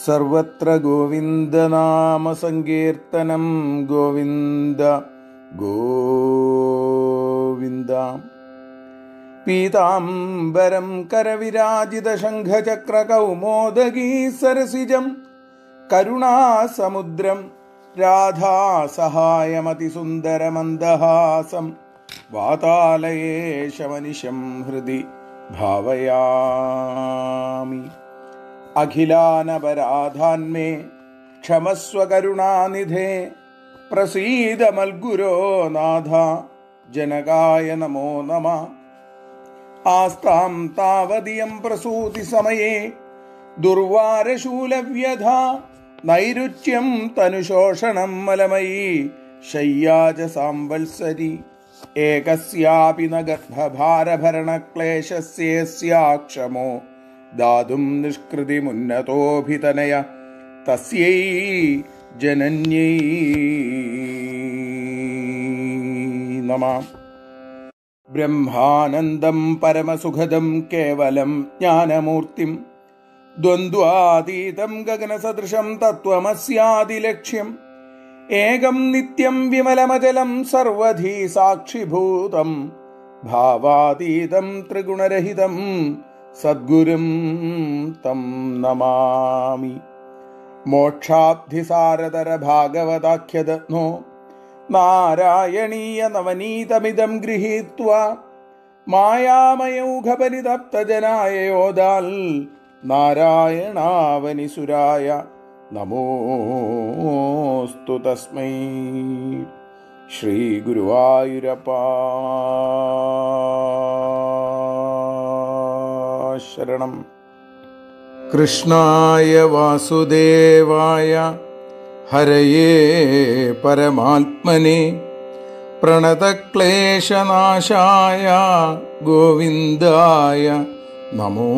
സർവത്ര ഗോവിന്ദനാമസങ്കീർത്തനം ഗോവിന്ദ ഗോവിന്ദ പീതാംബരം കരവിരാജിതശംഖചക്രകൗമോദഗീ സരസിജം കരുണാസമുദ്രം രാധാസഹായമതിസുന്ദരമന്ദഹാസം വാതാലയേശമനിശം ഹൃദി ഭാവയാമി അഖിലാനപരാധാന്മേ ക്ഷമസ്വ കരുണാനിധേ പ്രസീദ മൽഗുരോ നാഥ ജനകായ നമോ നമ ആസ്താം താവതിയം പ്രസൂതി സമയേ ദുർവാരശൂലവ്യധ നൈരുച്യം തനുശോഷണം മലമയീ ശയ്യാച സാംവത്സരി ഏകസ്യാപി ന ഗർഭഭാരഭരണക്ലേശസ്യേസ്യാക്ഷമോ ദാതും നിഷ്കൃതിമുന്നതോഭിതനയ തസ്യൈ ജനന്യൈ നമ ബ്രഹ്മാനന്ദം പരമസുഖദം കേവലം ജ്ഞാനമൂർത്തിം ദ്വന്ദ്വാതീതം ഗഗനസദൃശം തത്വമസ്യാദിലക്ഷ്യം ഏകം നിത്യം വിമലമചലം സർവധി സാക്ഷിഭൂതം ഭാവാതീതം ത്രിഗുണരഹിതം സദ്ഗുരും തം നമാമി മോക്ഷാബ്ധിസാരതര ഭാഗവതാഖ്യദനോ നാരായണീയ നവനീതമിതം ഗൃഹീത്വ മായാമയൗഘപരിതപ്തജനായ യോദാൽ നാരായണാവനിസുരായ നമോസ്തു തസ്മൈ ശ്രീഗുരുവായൂരപ്പ ശരണം കൃഷ്ണായ വാസുദേവായ ഹരയേ പരമാത്മനെ പ്രണതക്ലേശനാശായ ഗോവിന്ദായ നമോ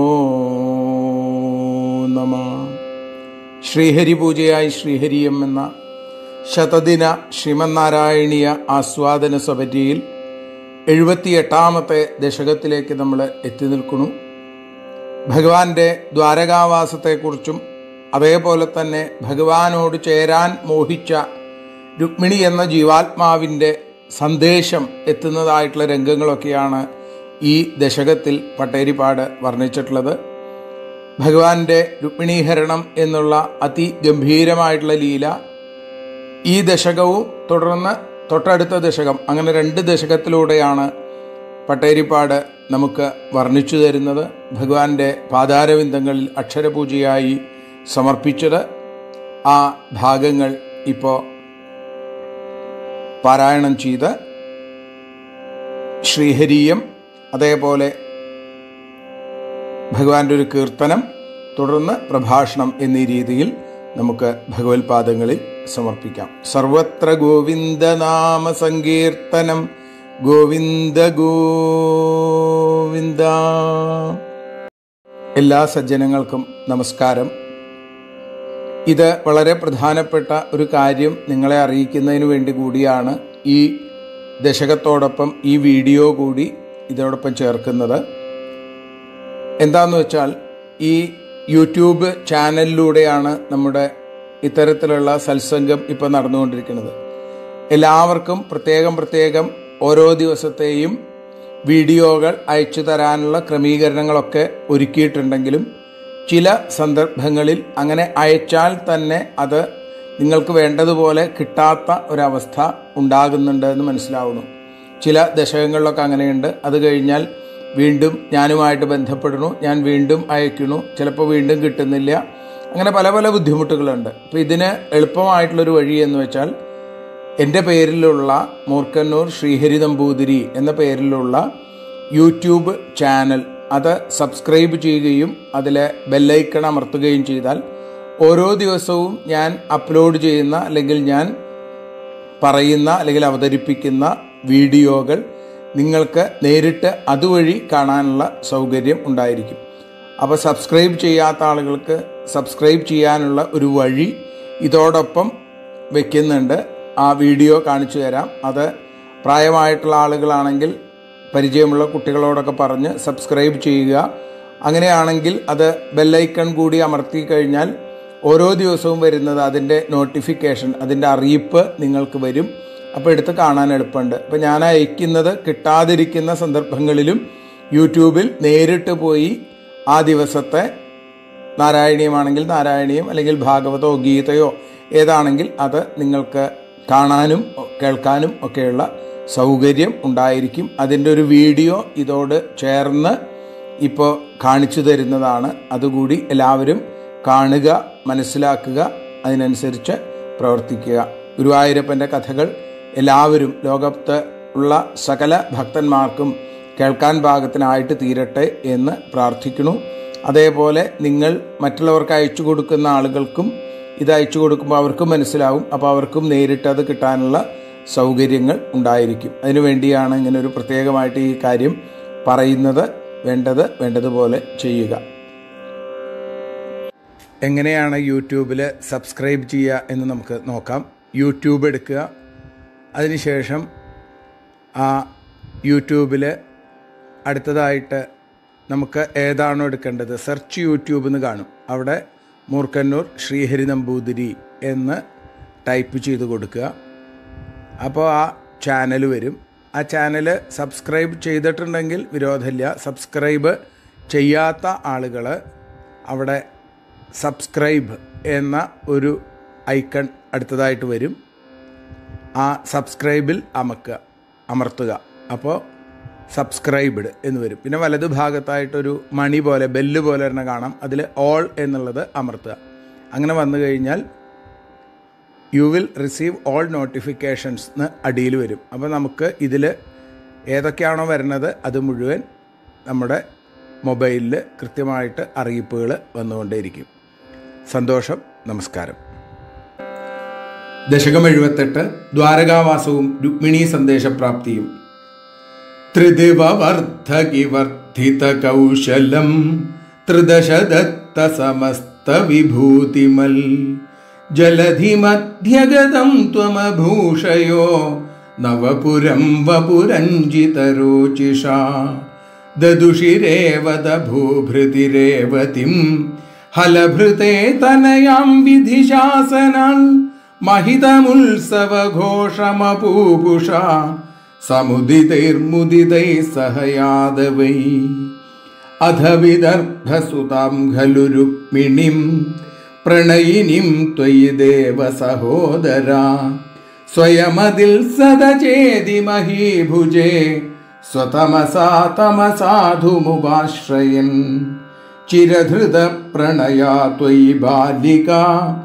നമ ശ്രീഹരി പൂജയായി ശ്രീഹരിയം എന്ന ശതദിന ശ്രീമന്നാരായണീയ ആസ്വാദന സഭറ്റിയിൽ എഴുപത്തിയെട്ടാമത്തെ ദശകത്തിലേക്ക് നമ്മൾ എത്തി നിൽക്കുന്നു ഭഗവാന്റെ ദ്വാരകാവാസത്തെക്കുറിച്ചും അതേപോലെ തന്നെ ഭഗവാനോട് ചേരാൻ മോഹിച്ച രുക്മിണി എന്ന ജീവാത്മാവിൻ്റെ സന്ദേശം എത്തുന്നതായിട്ടുള്ള രംഗങ്ങളൊക്കെയാണ് ഈ ദശകത്തിൽ പട്ടേരിപ്പാട് വർണ്ണിച്ചിട്ടുള്ളത് ഭഗവാന്റെ രുക്മിണീഹരണം എന്നുള്ള അതിഗംഭീരമായിട്ടുള്ള ലീല ഈ ദശകവും തുടർന്ന് തൊട്ടടുത്ത ദശകം അങ്ങനെ രണ്ട് ദശകത്തിലൂടെയാണ് പട്ടേരിപ്പാട് നമുക്ക് വർണ്ണിച്ചു തരുന്നത് ഭഗവാന്റെ പാതാരവിന്ദങ്ങളിൽ അക്ഷരപൂജയായി സമർപ്പിച്ചത് ആ ഭാഗങ്ങൾ ഇപ്പോൾ പാരായണം ചെയ്ത് ശ്രീഹരീയം അതേപോലെ ഭഗവാന്റെ ഒരു കീർത്തനം തുടർന്ന് പ്രഭാഷണം എന്നീ രീതിയിൽ നമുക്ക് ഭഗവത്പാദങ്ങളിൽ സമർപ്പിക്കാം സർവത്ര ഗോവിന്ദനാമ സങ്കീർത്തനം ഗോവിന്ദ ഗോവിന്ദ എല്ലാ സജ്ജനങ്ങൾക്കും നമസ്കാരം ഇത് വളരെ പ്രധാനപ്പെട്ട ഒരു കാര്യം നിങ്ങളെ അറിയിക്കുന്നതിന് വേണ്ടി കൂടിയാണ് ഈ ദശകത്തോടൊപ്പം ഈ വീഡിയോ കൂടി ഇതോടൊപ്പം ചേർക്കുന്നത് എന്താന്ന് വെച്ചാൽ ഈ യൂട്യൂബ് ചാനലിലൂടെയാണ് നമ്മുടെ ഇത്തരത്തിലുള്ള സത്സംഗം ഇപ്പോൾ നടന്നുകൊണ്ടിരിക്കുന്നത് എല്ലാവർക്കും പ്രത്യേകം പ്രത്യേകം ഓരോ ദിവസത്തെയും വീഡിയോകൾ അയച്ചു തരാനുള്ള ക്രമീകരണങ്ങളൊക്കെ ഒരുക്കിയിട്ടുണ്ടെങ്കിലും ചില സന്ദർഭങ്ങളിൽ അങ്ങനെ അയച്ചാൽ തന്നെ അത് നിങ്ങൾക്ക് വേണ്ടതുപോലെ കിട്ടാത്ത ഒരവസ്ഥ ഉണ്ടാകുന്നുണ്ട് എന്ന് മനസ്സിലാവുന്നു ചില ദശകങ്ങളിലൊക്കെ അങ്ങനെയുണ്ട് അത് കഴിഞ്ഞാൽ വീണ്ടും ഞാനുമായിട്ട് ബന്ധപ്പെടുന്നു ഞാൻ വീണ്ടും അയക്കുന്നു ചിലപ്പോൾ വീണ്ടും കിട്ടുന്നില്ല അങ്ങനെ പല പല ബുദ്ധിമുട്ടുകളുണ്ട് അപ്പോൾ ഇതിന് എളുപ്പമായിട്ടുള്ളൊരു വഴി എന്ന് വെച്ചാൽ എൻ്റെ പേരിലുള്ള മൂർക്കന്നൂർ ശ്രീഹരി നമ്പൂതിരി എന്ന പേരിലുള്ള യൂട്യൂബ് ചാനൽ അത് സബ്സ്ക്രൈബ് ചെയ്യുകയും അതിൽ ബെല്ലൈക്കൺ അമർത്തുകയും ചെയ്താൽ ഓരോ ദിവസവും ഞാൻ അപ്ലോഡ് ചെയ്യുന്ന അല്ലെങ്കിൽ ഞാൻ പറയുന്ന അല്ലെങ്കിൽ അവതരിപ്പിക്കുന്ന വീഡിയോകൾ നിങ്ങൾക്ക് നേരിട്ട് അതുവഴി കാണാനുള്ള സൗകര്യം ഉണ്ടായിരിക്കും അപ്പോൾ സബ്സ്ക്രൈബ് ചെയ്യാത്ത ആളുകൾക്ക് സബ്സ്ക്രൈബ് ചെയ്യാനുള്ള ഒരു വഴി ഇതോടൊപ്പം വെക്കുന്നുണ്ട് ആ വീഡിയോ കാണിച്ചു തരാം അത് പ്രായമായിട്ടുള്ള ആളുകളാണെങ്കിൽ പരിചയമുള്ള കുട്ടികളോടൊക്കെ പറഞ്ഞ് സബ്സ്ക്രൈബ് ചെയ്യുക അങ്ങനെയാണെങ്കിൽ അത് ബെല്ലൈക്കൺ കൂടി അമർത്തി കഴിഞ്ഞാൽ ഓരോ ദിവസവും വരുന്നത് അതിൻ്റെ നോട്ടിഫിക്കേഷൻ അതിൻ്റെ അറിയിപ്പ് നിങ്ങൾക്ക് വരും അപ്പോൾ എടുത്ത് കാണാൻ എളുപ്പമുണ്ട് അപ്പോൾ ഞാൻ അയക്കുന്നത് കിട്ടാതിരിക്കുന്ന സന്ദർഭങ്ങളിലും യൂട്യൂബിൽ നേരിട്ട് പോയി ആ ദിവസത്തെ നാരായണീയമാണെങ്കിൽ നാരായണീയം അല്ലെങ്കിൽ ഭാഗവതോ ഗീതയോ ഏതാണെങ്കിൽ അത് നിങ്ങൾക്ക് കാണാനും കേൾക്കാനും ഒക്കെയുള്ള സൗകര്യം ഉണ്ടായിരിക്കും അതിൻ്റെ ഒരു വീഡിയോ ഇതോട് ചേർന്ന് ഇപ്പോൾ കാണിച്ചു തരുന്നതാണ് അതുകൂടി എല്ലാവരും കാണുക മനസ്സിലാക്കുക അതിനനുസരിച്ച് പ്രവർത്തിക്കുക ഗുരുവായൂരപ്പൻ്റെ കഥകൾ എല്ലാവരും ലോകത്ത് ഉള്ള സകല ഭക്തന്മാർക്കും കേൾക്കാൻ പാകത്തിനായിട്ട് തീരട്ടെ എന്ന് പ്രാർത്ഥിക്കുന്നു അതേപോലെ നിങ്ങൾ മറ്റുള്ളവർക്ക് അയച്ചു കൊടുക്കുന്ന ആളുകൾക്കും ഇത് അയച്ചു കൊടുക്കുമ്പോൾ അവർക്കും മനസ്സിലാവും അപ്പോൾ അവർക്കും നേരിട്ട് അത് കിട്ടാനുള്ള സൗകര്യങ്ങൾ ഉണ്ടായിരിക്കും അതിനുവേണ്ടിയാണ് ഇങ്ങനെ ഒരു പ്രത്യേകമായിട്ട് ഈ കാര്യം പറയുന്നത് വേണ്ടത് വേണ്ടതുപോലെ ചെയ്യുക എങ്ങനെയാണ് യൂട്യൂബിൽ സബ്സ്ക്രൈബ് ചെയ്യുക എന്ന് നമുക്ക് നോക്കാം യൂട്യൂബ് എടുക്കുക അതിനുശേഷം ആ യൂട്യൂബിൽ അടുത്തതായിട്ട് നമുക്ക് ഏതാണോ എടുക്കേണ്ടത് സെർച്ച് യൂട്യൂബ് എന്ന് കാണും അവിടെ മൂർക്കന്നൂർ ശ്രീഹരി നമ്പൂതിരി എന്ന് ടൈപ്പ് ചെയ്ത് കൊടുക്കുക അപ്പോൾ ആ ചാനൽ വരും ആ ചാനൽ സബ്സ്ക്രൈബ് ചെയ്തിട്ടുണ്ടെങ്കിൽ വിരോധമില്ല സബ്സ്ക്രൈബ് ചെയ്യാത്ത ആളുകൾ അവിടെ സബ്സ്ക്രൈബ് എന്ന ഒരു ഐക്കൺ അടുത്തതായിട്ട് വരും ആ സബ്സ്ക്രൈബിൽ അമക്കുക അമർത്തുക അപ്പോൾ സബ്സ്ക്രൈബ്ഡ് എന്ന് വരും പിന്നെ വലതു ഭാഗത്തായിട്ടൊരു മണി പോലെ ബെല്ല് പോലെ തന്നെ കാണാം അതിൽ ഓൾ എന്നുള്ളത് അമർത്തുക അങ്ങനെ വന്നു കഴിഞ്ഞാൽ you will receive all notifications എന്ന് അടിയിൽ വരും അപ്പോൾ നമുക്ക് ഇതിൽ ഏതൊക്കെയാണോ വരുന്നത് അത് മുഴുവൻ നമ്മുടെ മൊബൈലിൽ കൃത്യമായിട്ട് അറിയിപ്പുകൾ വന്നുകൊണ്ടേയിരിക്കും സന്തോഷം നമസ്കാരം ദശകം എഴുപത്തെട്ട് ദ്വാരകാവാസവും രുക്മിണി സന്ദേശപ്രാപ്തിയും ത്രിദിവർദ്ധകിവർദ്ധിത കൗശലം ത്രിദശദത്ത സമസ്ത വിഭൂതിമൽ ജലധിമധ്യഗതം ത്വമഭൂഷയോ നവപുരം വപുരഞ്ജിതരോചിഷാ ദദുഷിരേവ ദഭൂഭൃതിരേവതിം ഹലഭൃതേ തനയാം വിധിശാസനാൻ महितमुत्सवघोषमपूपुष समुदितैर्मुदितैः सह यादवै अथ विदर्भसुतां खलु रुक्मिणीं प्रणयिनीं त्वयि देव सहोदरा स्वयमदिल् सदचेदि महीभुजे स्वतमसा तमसाधुमुपाश्रयन् चिरधृतप्रणया त्वयि बालिका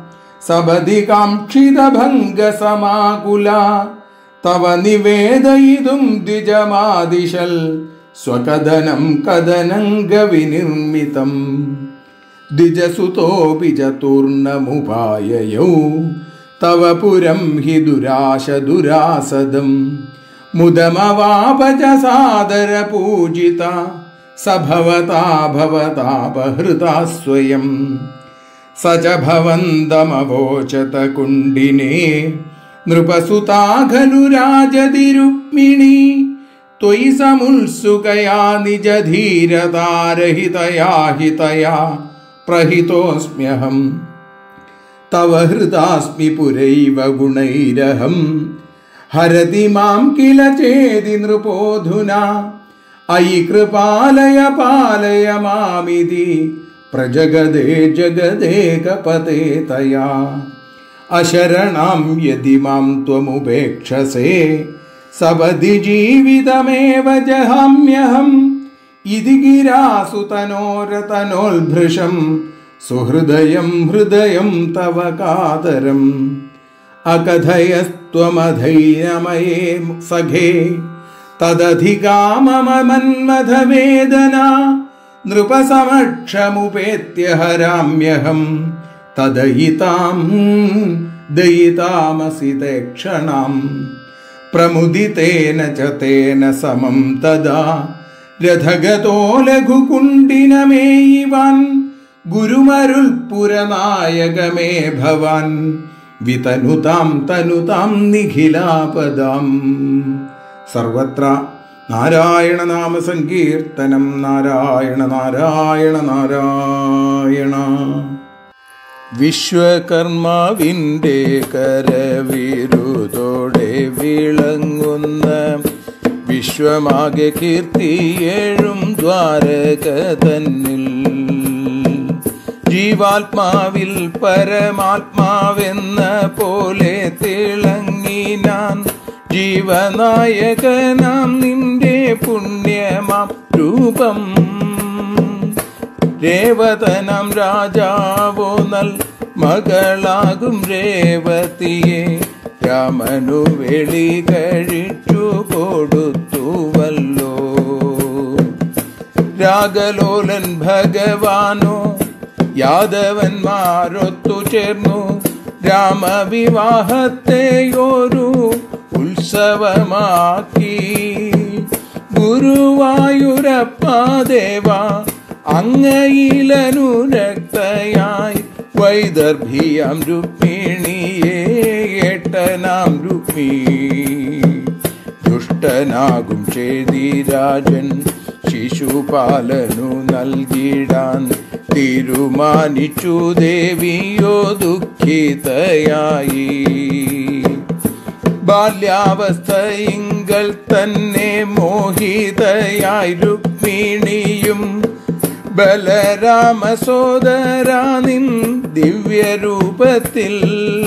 सबधिकाङ्क्षितभङ्गसमाकुला तव निवेदयितुं द्विजमादिशल् स्वकदनं कदनङ्गविनिर्मितम् द्विजसुतोऽपि चतुर्णमुपाययौ तव पुरं हि दुराश दुरासदम् मुदमवाप च सादरपूजिता स भवता भवतापहृता स्वयम् स च भवन्तमवोचत कुण्डिने नृपसुता खलु राजदिरुक्मिणी त्वयि समुत्सुकया निजधीरतारहितया हितया प्रहितोऽस्म्यहम् तव हृदास्मि पुरैव गुणैरहं हरति मां किल चेदि नृपोऽधुना अयि कृपालय पालय मामिति प्रजगदे जगदेकपते तया अशरणां यदि मां त्वमुपेक्षसे सवधि जीवितमेव जहाम्यहम् इति गिरासुतनोरतनोल्भृशं सुहृदयं हृदयं तव कातरम् अकथयस्त्वमधैर्यमये सखे तदधिका मम मन्मथवेदना नृपसमक्षमुपेत्य हराम्यहं तदयितां दयितामसि ते क्षणाम् प्रमुदितेन च तेन समं तदा രഥഗതോ ലഘുകുണ്ടിനമേയിവാൻ ഗുരുമരുൾപുരനായകമേ ഭവാൻ വിതനുതാം തനുതാം നിഖിലാപദാം സർവത്ര നാരായണ നാമ സങ്കീർത്തനം നാരായണ നാരായണ നാരായണ വിശ്വകർമാവിൻ്റെ കരവിരുതോടെ വിളങ്ങുന്ന വിശ്വമാകെ കീർത്തിയേഴും ദ്വാരക തന്നിൽ ജീവാത്മാവിൽ പരമാത്മാവെന്ന പോലെ തിളങ്ങിനാൻ ജീവനായകനാം നിന്റെ പുണ്യമാം രൂപം രേവതനം രാജാവോ നൽ മകളാകും രേവതിയെ രാമനു വെളി കഴിച്ചു കൊടുത്തുവല്ലോ രാഗലോലൻ ഭഗവാനോ യാദവന്മാരൊത്തു ചേർന്നു രാമവിവാഹത്തെയൊരു ഉത്സവമാക്കി ഗുരുവായൂരപ്പ ദേവ അങ്ങയിലനുരക്തയായി വൈദർഭിയാം രുക്മിണിയെ ഏട്ടനാം രുക്മി ദുഷ്ടനാകും ചേതിരാജൻ ശിശുപാലനു നൽകിടാൻ തീരുമാനിച്ചു ദേവിയോ ദുഃഖിതയായി ബാല്യാവസ്ഥയിങ്കൽ തന്നെ മോഹിതയായി രുക്മിണിയും ബലരാമ സോദരാനിൻ ദിവ്യരൂപത്തിൽ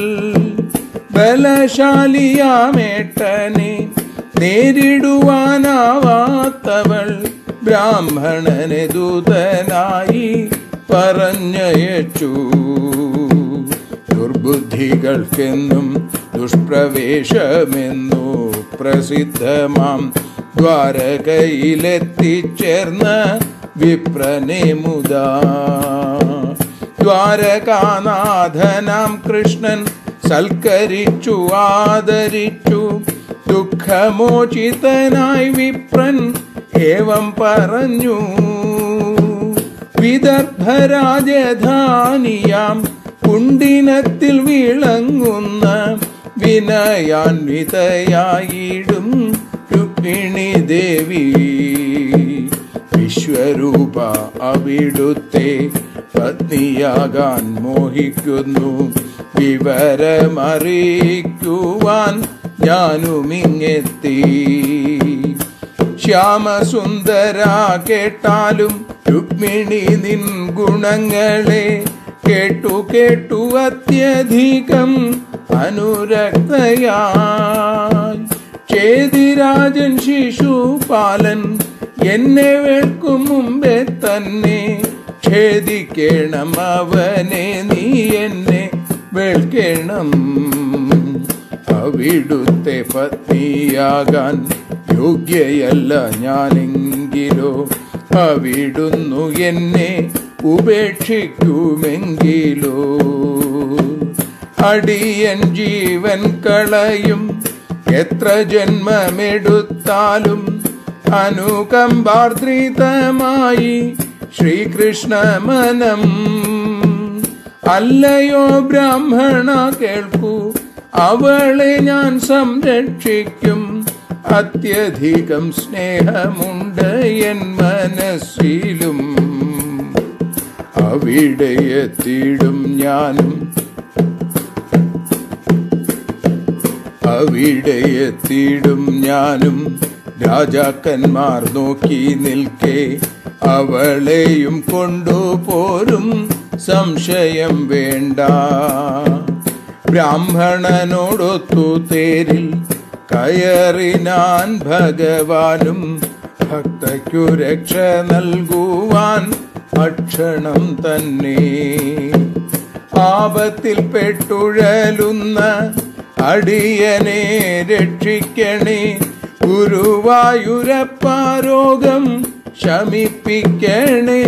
ബലശാലിയാമേട്ടനെ നേരിടുവാനാവാത്തവൾ ബ്രാഹ്മണനെ ദൂതനായി പറഞ്ഞയച്ചു ദുർബുദ്ധികൾക്കെന്നും ദുഷ്പ്രവേശമെന്നു പ്രസിദ്ധമാം ദ്വാരകയിലെത്തിച്ചേർന്ന വിപ്രനെ മുതാ ദ്വാരകാനാഥനാം കൃഷ്ണൻ സൽക്കരിച്ചു ആദരിച്ചു ദുഃഖമോചിതനായി വിപ്രൻ ഏവം പറഞ്ഞു വിദർഭരാജധാനിയാം കുണ്ടിനത്തിൽ വിളങ്ങുന്ന വിനയാൻവിതയായിടും രുക്മിണി ദേവി വിശ്വരൂപ അവിടുത്തെ പത്നിയാകാൻ മോഹിക്കുന്നു വിവരമറിയിക്കുവാൻ ഞാനുമിങ്ങെത്തി ശ്യാമസുന്ദര കേട്ടാലും രുക്മിണി നിൻ ഗുണങ്ങളെ കേട്ടു കേട്ടു അത്യധികം അനുരക്തയായി ചേതിരാജൻ ശിശുപാലൻ എന്നെ വേൾക്കും മുമ്പേ തന്നെ ഛേദിക്കണം അവനെ നീ എന്നെ വേൾക്കണം അവിടുത്തെ പത്നിയാകാൻ യോഗ്യയല്ല ഞാനെങ്കിലോ അവിടുന്നു എന്നെ ഉപേക്ഷിക്കുമെങ്കിലോ അടിയൻ ജീവൻ കളയും എത്ര ജന്മമെടുത്താലും അനുകമ്പാർദ്രിതമായി ശ്രീകൃഷ്ണമനം അല്ലയോ ബ്രാഹ്മണ കേൾക്കൂ അവളെ ഞാൻ സംരക്ഷിക്കും അത്യധികം സ്നേഹമുണ്ട് എൻ മനസ്സിലും അവിടെ എത്തിയിടും ഞാനും അവിടെ എത്തിയിടും ഞാനും രാജാക്കന്മാർ നോക്കി നിൽക്കെ അവളെയും കൊണ്ടുപോരും സംശയം വേണ്ട ബ്രാഹ്മണനോടൊത്തു തേരിൽ കയറിനാൻ ഭഗവാനും ഭക്തയ്ക്കു രക്ഷ നൽകുവാൻ ഭക്ഷണം തന്നെ ആപത്തിൽ പെട്ടുഴലുന്ന അടിയനെ രക്ഷിക്കണേ ഗുരുവായൂരപ്പാരോഗം ശമിപ്പിക്കണേ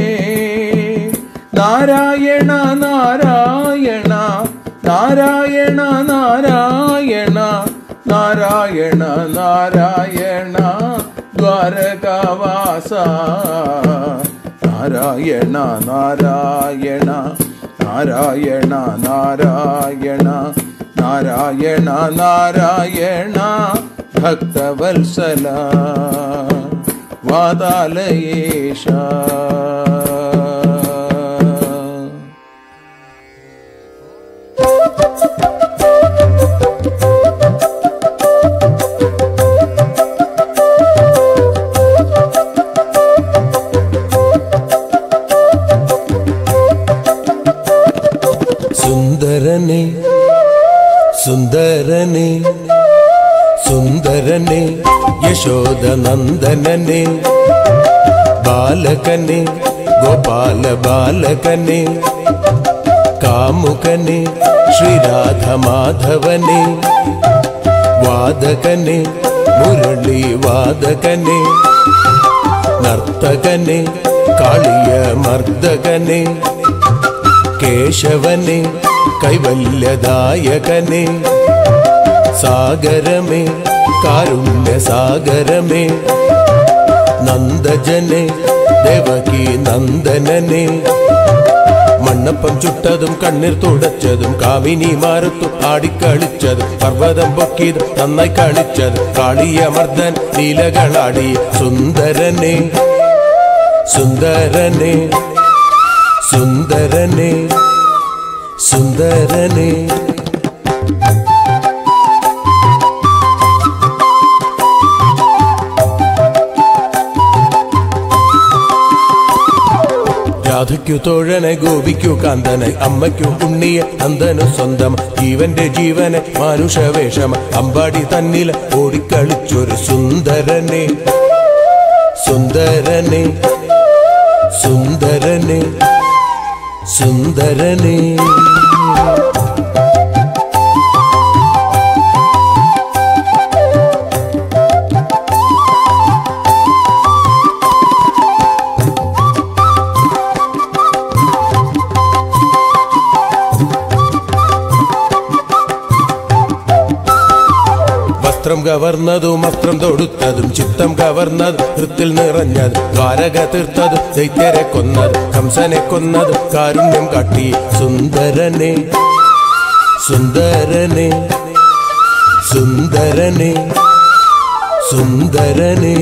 നാരായണ നാരായണ നാരായണ നാരായണ നാരായണ നാരായണ ദ്വാരകാവാസ നാരായണ നാരായണ നാരായണ നാരായണ നാരായണ നാരായണ ഭക്തവത്സല വാതാലയേശ നന്ദനനെ ബാലകനെ ഗോപാല ബാലകനെ കാമുകനെ ശ്രീരാധമാധവനെ വാദകനെ മുരളി വാദകനെ നർത്തകനെ കാളിയ മർദ്ദകനെ കേശവനെ കൈവല്യദായകനെ സാഗരമേ കാരുണ്യ സാഗരമേ നന്ദജനെ ദേവകി നന്ദനനെ മണ്ണപ്പം ചുട്ടതും കണ്ണീർ തുടച്ചതും കാമിനി മാറത്തു ആടിക്കളിച്ചതും പർവ്വതം പൊക്കിയതും നന്നായി കളിച്ചതും കാളിയമർദ്ദൻ നീലകളാടി സുന്ദരനെ സുന്ദരനെ സുന്ദരനെ സുന്ദരനെ രാധയ്ക്കു തോഴനെ ഗോപിക്കു കാന്തനെ അമ്മയ്ക്കു ഉണ്ണിയ നന്ദനു സ്വന്തം ജീവന്റെ ജീവനെ മാനുഷവേഷമ അമ്പാടി തന്നില ഓടിക്കളിച്ചൊരു സുന്ദരനെ സുന്ദരനെ സുന്ദരനെ സുന്ദരനെ വസ്ത്രം കവർന്നതും വസ്ത്രം തൊടുത്തതും ചിത്തം കവർന്നതും ഹൃത്തിൽ നിറഞ്ഞത് ദ്വാരക തീർത്തതും ദൈത്യരെ കൊന്നത് കംസനെ കൊന്നതും കാരുണ്യം കാട്ടി സുന്ദരനെ സുന്ദരനെ സുന്ദരനെ സുന്ദരനെ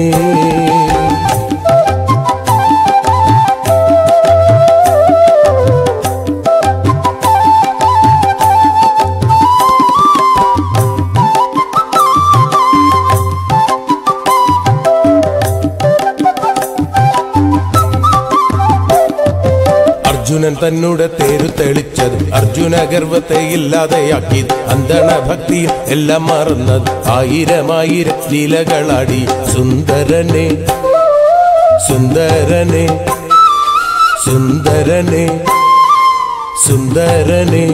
അർജുനൻ തന്നൂടെ തേരു തെളിച്ചത് അർജുന ഗർവത്തെ ഇല്ലാതെയാക്കിയത് അന്തണ ഭക്തിയും എല്ലാം മറന്നത് ആയിരമായിരം ലീലകളാടി സുന്ദരനെ സുന്ദരനെ സുന്ദരനെ സുന്ദരനെ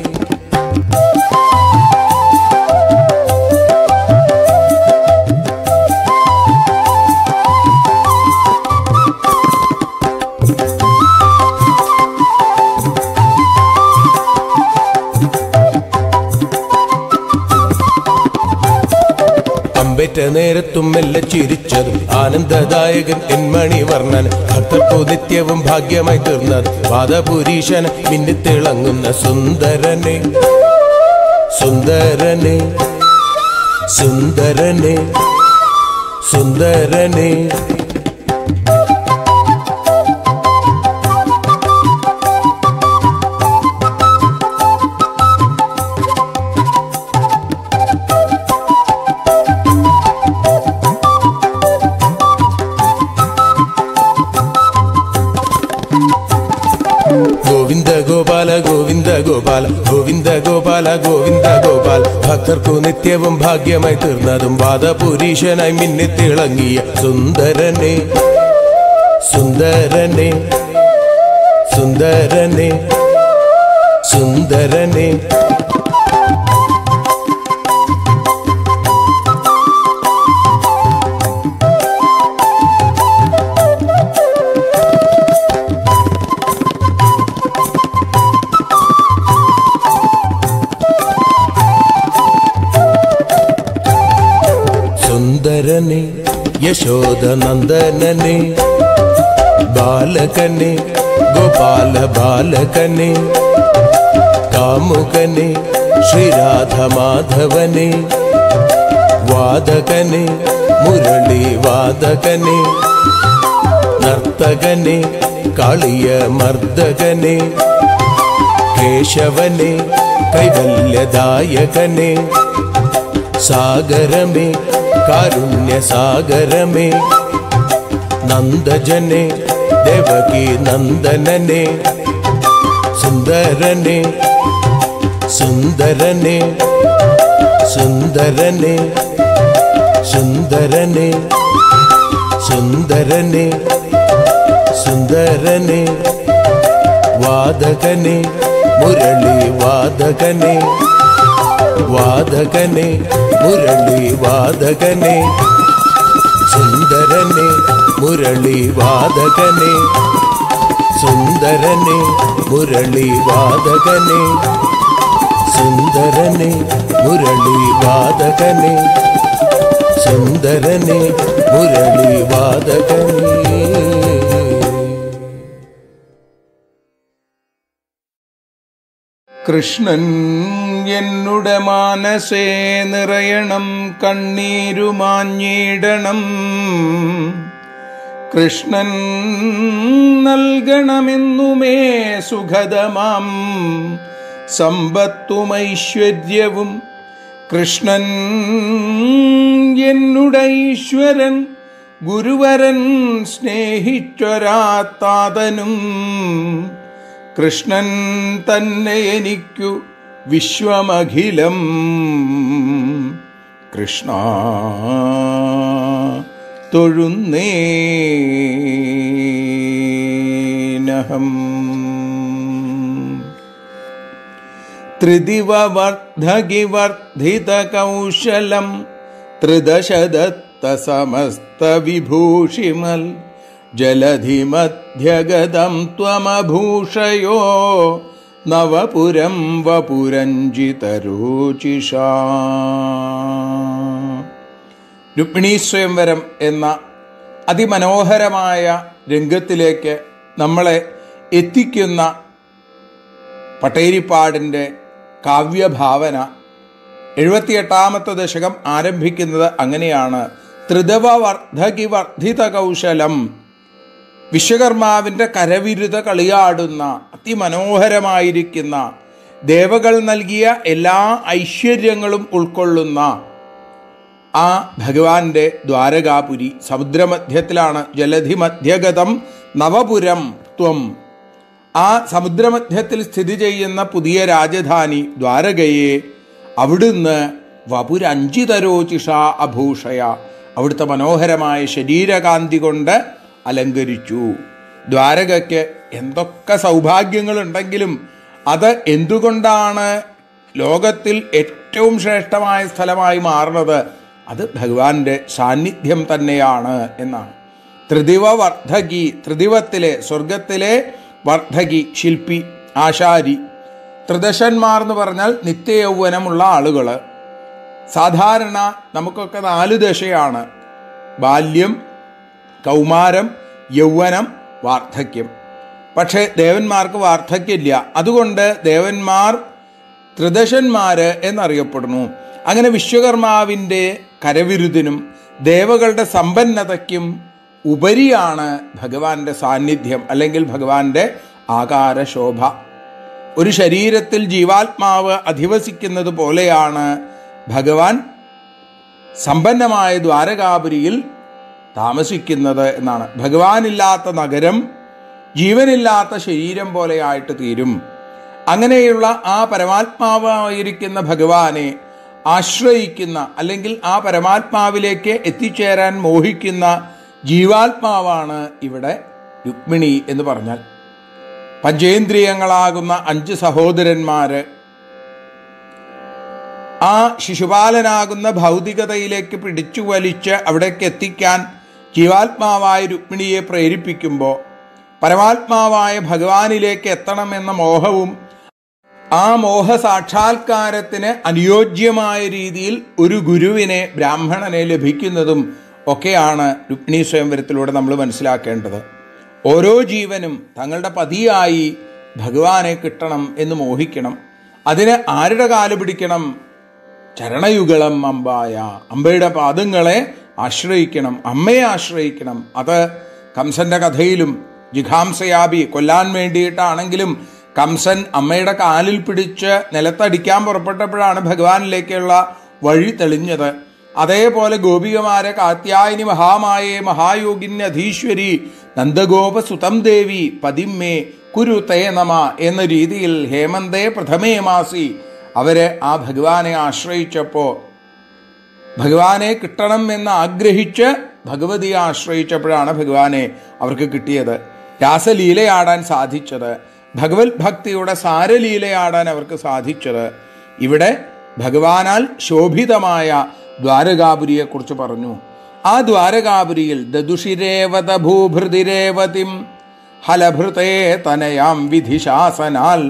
അമ്പറ്റ നേരത്തും മെല്ലെ ചിരിച്ചതും ആനന്ദദായകൻ എന്മണി വർണ്ണൻ ഭക്തർക്കു നിത്യവും ഭാഗ്യമായി തീർന്നത് വാദപുരീശൻ മിന്നിത്തിളങ്ങുന്ന സുന്ദരനെ സുന്ദരനെ സുന്ദരനെ സുന്ദരനെ ഗോവിന്ദ ഗോപാല ഗോവിന്ദ ഗോപാല ഗോവിന്ദ ഗോപാല ഗോവിന്ദ ഗോപാൽ ഭക്തർക്കു നിത്യവും ഭാഗ്യമായി തീർന്നതും വാദപുരീശനായി മിന്നിത്തിളങ്ങിയ സുന്ദരനെ സുന്ദരനെ സുന്ദരനെ സുന്ദരനെ സുന്ദരനെ യശോദ നന്ദനനെ ബാലകനെ ഗോപാല ബാലകനെ കാമുകനെ ശ്രീരാധമാധവനെ വാദകനെ മുരളി വാദകനെ നർത്തകനെ കാളിയ മർദ്ദകനെ കേശവനെ കൈവല്യദായകനെ സാഗരമേ കാരുണ്യ സാഗരമേ നന്ദജനെ ദേവകി നന്ദനനെ സുന്ദരനെ സുന്ദരനെ സുന്ദരനെ സുന്ദരനെ സുന്ദരനെ സുന്ദരനെ വാദകനെ മുരളി വാദകനെ വാദകനെ മുരളി വാദകനെ സുന്ദരനെ മുരളി വാദകനെ സുന്ദരനെ മുരളി വാദകനെ സുന്ദരനെ മുരളി വാദകനെ സുന്ദരനെ മുരളി വാദകനെ കൃഷ്ണൻ എന്നുടെ മാനസേ നിറയണം കണ്ണീരുമാഞ്ഞിടണം കൃഷ്ണൻ നൽകണമെന്നുമേ സുഖതമാം സമ്പത്തുമൈശ്വര്യവും കൃഷ്ണൻ എന്നുടെ ഈശ്വരൻ ഗുരുവരൻ സ്നേഹിച്ചൊരാത്താതനും കൃഷ്ണൻ തന്നെ എനിക്കു വിശ്വമഖിലം കൃഷ്ണ തൊഴുന്നേനഹം ത്രിദിവവർദ്ധകിവർദ്ധിതകൗശലം ത്രിദശദത്തസമസ്തവിഭൂഷിമൽ ജലധിമധ്യഗതം ത്വമഭൂഷയോ നവപുരം വപുരഞ്ജിതരോചിഷാ രുക്മിണീ സ്വയംവരം എന്ന അതിമനോഹരമായ രംഗത്തിലേക്ക് നമ്മളെ എത്തിക്കുന്ന പട്ടേരിപ്പാടിൻ്റെ കാവ്യഭാവന എഴുപത്തിയെട്ടാമത്തെ ദശകം ആരംഭിക്കുന്നത് അങ്ങനെയാണ് ത്രിതവ വർദ്ധകി വർദ്ധിത കൗശലം വിശ്വകർമാവിൻ്റെ കരവിരുത കളിയാടുന്ന അതിമനോഹരമായിരിക്കുന്ന ദേവകൾ നൽകിയ എല്ലാ ഐശ്വര്യങ്ങളും ഉൾക്കൊള്ളുന്ന ആ ഭഗവാന്റെ ദ്വാരകാപുരി സമുദ്രമധ്യത്തിലാണ് ജലധി മധ്യഗതം നവപുരം ത്വം ആ സമുദ്രമധ്യത്തിൽ സ്ഥിതി ചെയ്യുന്ന പുതിയ രാജധാനി ദ്വാരകയെ അവിടുന്ന് വപുരഞ്ചിതരോചിഷ അഭൂഷയ അവിടുത്തെ മനോഹരമായ ശരീരകാന്തി കൊണ്ട് അലങ്കരിച്ചു ദ്വാരകയ്ക്ക് എന്തൊക്കെ സൗഭാഗ്യങ്ങളുണ്ടെങ്കിലും അത് എന്തുകൊണ്ടാണ് ലോകത്തിൽ ഏറ്റവും ശ്രേഷ്ഠമായ സ്ഥലമായി മാറുന്നത് അത് ഭഗവാന്റെ സാന്നിധ്യം തന്നെയാണ് എന്നാണ് ത്രിദിവ വർദ്ധകി ത്രിദിവത്തിലെ സ്വർഗത്തിലെ വർദ്ധകി ശില്പി ആശാരി ത്രിദശന്മാർ എന്ന് പറഞ്ഞാൽ നിത്യയൗവനമുള്ള ആളുകൾ സാധാരണ നമുക്കൊക്കെ നാല് ദശയാണ് ബാല്യം കൗമാരം യൗവനം വാർദ്ധക്യം പക്ഷേ ദേവന്മാർക്ക് വാർദ്ധക്യമില്ല അതുകൊണ്ട് ദേവന്മാർ ത്രിദശന്മാര് എന്നറിയപ്പെടുന്നു അങ്ങനെ വിശ്വകർമാവിൻ്റെ കരവിരുതിനും ദേവകളുടെ സമ്പന്നതയ്ക്കും ഉപരിയാണ് ഭഗവാന്റെ സാന്നിധ്യം അല്ലെങ്കിൽ ഭഗവാന്റെ ആകാരശോഭ ഒരു ശരീരത്തിൽ ജീവാത്മാവ് അധിവസിക്കുന്നത് പോലെയാണ് ഭഗവാൻ സമ്പന്നമായ ദ്വാരകാപുരിയിൽ താമസിക്കുന്നത് എന്നാണ് ഭഗവാനില്ലാത്ത നഗരം ജീവനില്ലാത്ത ശരീരം പോലെയായിട്ട് തീരും അങ്ങനെയുള്ള ആ പരമാത്മാവായിരിക്കുന്ന ഭഗവാനെ ആശ്രയിക്കുന്ന അല്ലെങ്കിൽ ആ പരമാത്മാവിലേക്ക് എത്തിച്ചേരാൻ മോഹിക്കുന്ന ജീവാത്മാവാണ് ഇവിടെ രുക്മിണി എന്ന് പറഞ്ഞാൽ പഞ്ചേന്ദ്രിയങ്ങളാകുന്ന അഞ്ച് സഹോദരന്മാര് ആ ശിശുപാലനാകുന്ന ഭൗതികതയിലേക്ക് പിടിച്ചു വലിച്ച് അവിടേക്ക് എത്തിക്കാൻ ജീവാത്മാവായ രുക്മിണിയെ പ്രേരിപ്പിക്കുമ്പോൾ പരമാത്മാവായ ഭഗവാനിലേക്ക് എത്തണമെന്ന മോഹവും ആ മോഹ സാക്ഷാത്കാരത്തിന് അനുയോജ്യമായ രീതിയിൽ ഒരു ഗുരുവിനെ ബ്രാഹ്മണനെ ലഭിക്കുന്നതും ഒക്കെയാണ് രുക്മിണി സ്വയംവരത്തിലൂടെ നമ്മൾ മനസ്സിലാക്കേണ്ടത് ഓരോ ജീവനും തങ്ങളുടെ പതിയായി ഭഗവാനെ കിട്ടണം എന്ന് മോഹിക്കണം അതിന് ആരുടെ കാല് പിടിക്കണം ചരണയുഗളം അമ്പായ അമ്പയുടെ പാദങ്ങളെ ആശ്രയിക്കണം അമ്മയെ ആശ്രയിക്കണം അത് കംസന്റെ കഥയിലും ജിഘാംസയാബി കൊല്ലാൻ വേണ്ടിയിട്ടാണെങ്കിലും കംസൻ അമ്മയുടെ കാലിൽ പിടിച്ച് നിലത്തടിക്കാൻ പുറപ്പെട്ടപ്പോഴാണ് ഭഗവാനിലേക്കുള്ള വഴി തെളിഞ്ഞത് അതേപോലെ ഗോപികമാരെ കാത്യായനി മഹാമായേ മഹായോഗിന്യ അധീശ്വരി നന്ദഗോപ സുതം ദേവി പതിമ്മേ കുരു തേ നമ എന്ന രീതിയിൽ ഹേമന്തേ പ്രഥമേ മാസി അവര് ആ ഭഗവാനെ ആശ്രയിച്ചപ്പോൾ ഭഗവാനെ കിട്ടണം എന്ന് ആഗ്രഹിച്ച് ഭഗവതിയെ ആശ്രയിച്ചപ്പോഴാണ് ഭഗവാനെ അവർക്ക് കിട്ടിയത് രാസലീലയാടാൻ സാധിച്ചത് ഭഗവത് ഭക്തിയുടെ സാരലീലയാടാൻ അവർക്ക് സാധിച്ചത് ഇവിടെ ഭഗവാനാൽ ശോഭിതമായ ദ്വാരകാപുരിയെക്കുറിച്ച് പറഞ്ഞു ആ ദ്വാരകാപുരിയിൽ ദദുഷിരേവത ഭൂഭൃതിരേവതിം ഹലഭൃതേ തനയാം വിധിശാസനാൽ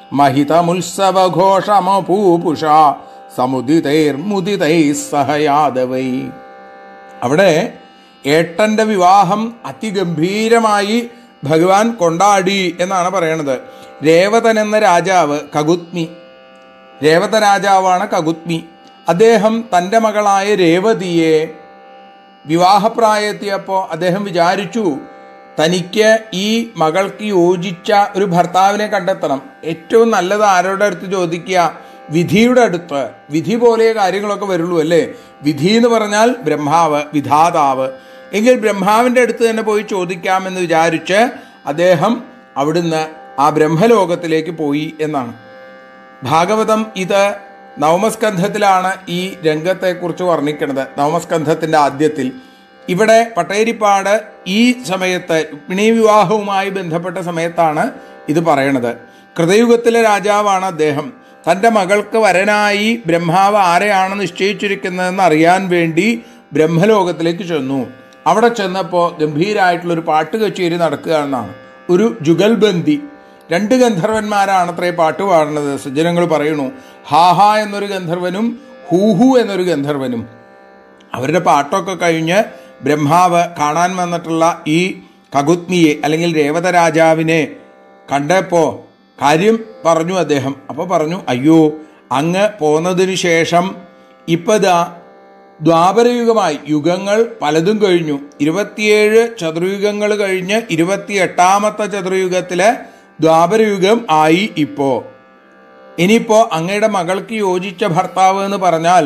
മഹിതമുത്സവഘോഷമപൂപുഷ സമുദിതൈർമുദിതൈ സഹയാദവൈ അവിടെ ഏട്ടന്റെ വിവാഹം അതിഗംഭീരമായി ഭഗവാൻ കൊണ്ടാടി എന്നാണ് പറയണത് രേവതൻ എന്ന രാജാവ് കകുത്മി രേവത രാജാവാണ് കകുത്മി അദ്ദേഹം തൻ്റെ മകളായ രേവതിയെ വിവാഹപ്രായത്തിയപ്പോൾ അദ്ദേഹം വിചാരിച്ചു തനിക്ക് ഈ മകൾക്ക് യോജിച്ച ഒരു ഭർത്താവിനെ കണ്ടെത്തണം ഏറ്റവും നല്ലത് ആരോടെ അടുത്ത് ചോദിക്കുക വിധിയുടെ അടുത്ത് വിധി പോലെ കാര്യങ്ങളൊക്കെ വരുള്ളൂ അല്ലേ വിധി എന്ന് പറഞ്ഞാൽ ബ്രഹ്മാവ് വിധാതാവ് എങ്കിൽ ബ്രഹ്മാവിൻ്റെ അടുത്ത് തന്നെ പോയി ചോദിക്കാമെന്ന് വിചാരിച്ച് അദ്ദേഹം അവിടുന്ന് ആ ബ്രഹ്മലോകത്തിലേക്ക് പോയി എന്നാണ് ഭാഗവതം ഇത് നവമസ്കന്ധത്തിലാണ് ഈ രംഗത്തെക്കുറിച്ച് വർണ്ണിക്കുന്നത് നവമസ്കന്ധത്തിൻ്റെ ആദ്യത്തിൽ ഇവിടെ പട്ടേരിപ്പാട് ഈ സമയത്ത് രുക്മിണി വിവാഹവുമായി ബന്ധപ്പെട്ട സമയത്താണ് ഇത് പറയണത് കൃതയുഗത്തിലെ രാജാവാണ് അദ്ദേഹം തൻ്റെ മകൾക്ക് വരനായി ബ്രഹ്മാവ് ആരെയാണ് നിശ്ചയിച്ചിരിക്കുന്നതെന്ന് അറിയാൻ വേണ്ടി ബ്രഹ്മലോകത്തിലേക്ക് ചെന്നു അവിടെ ചെന്നപ്പോൾ ഗംഭീരമായിട്ടുള്ളൊരു പാട്ട് കച്ചേരി നടക്കുക എന്നാണ് ഒരു ജുഗൽബന്ദി രണ്ട് ഗന്ധർവന്മാരാണ് അത്രേ പാട്ട് പാടുന്നത് സജ്ജനങ്ങൾ പറയുന്നു ഹാഹ എന്നൊരു ഗന്ധർവനും ഹൂഹു എന്നൊരു ഗന്ധർവനും അവരുടെ പാട്ടൊക്കെ കഴിഞ്ഞ് ബ്രഹ്മാവ് കാണാൻ വന്നിട്ടുള്ള ഈ കകുത്മിയെ അല്ലെങ്കിൽ രേവത രാജാവിനെ കണ്ടപ്പോൾ കാര്യം പറഞ്ഞു അദ്ദേഹം അപ്പോൾ പറഞ്ഞു അയ്യോ അങ്ങ് പോന്നതിന് ശേഷം ഇപ്പതാ ദ്വാപരയുഗമായി യുഗങ്ങൾ പലതും കഴിഞ്ഞു ഇരുപത്തിയേഴ് ചതുർയുഗങ്ങൾ കഴിഞ്ഞ് ഇരുപത്തിയെട്ടാമത്തെ ചതുർയുഗത്തിലെ ദ്വാപരയുഗം ആയി ഇപ്പോ ഇനിയിപ്പോ അങ്ങയുടെ മകൾക്ക് യോജിച്ച ഭർത്താവ് എന്ന് പറഞ്ഞാൽ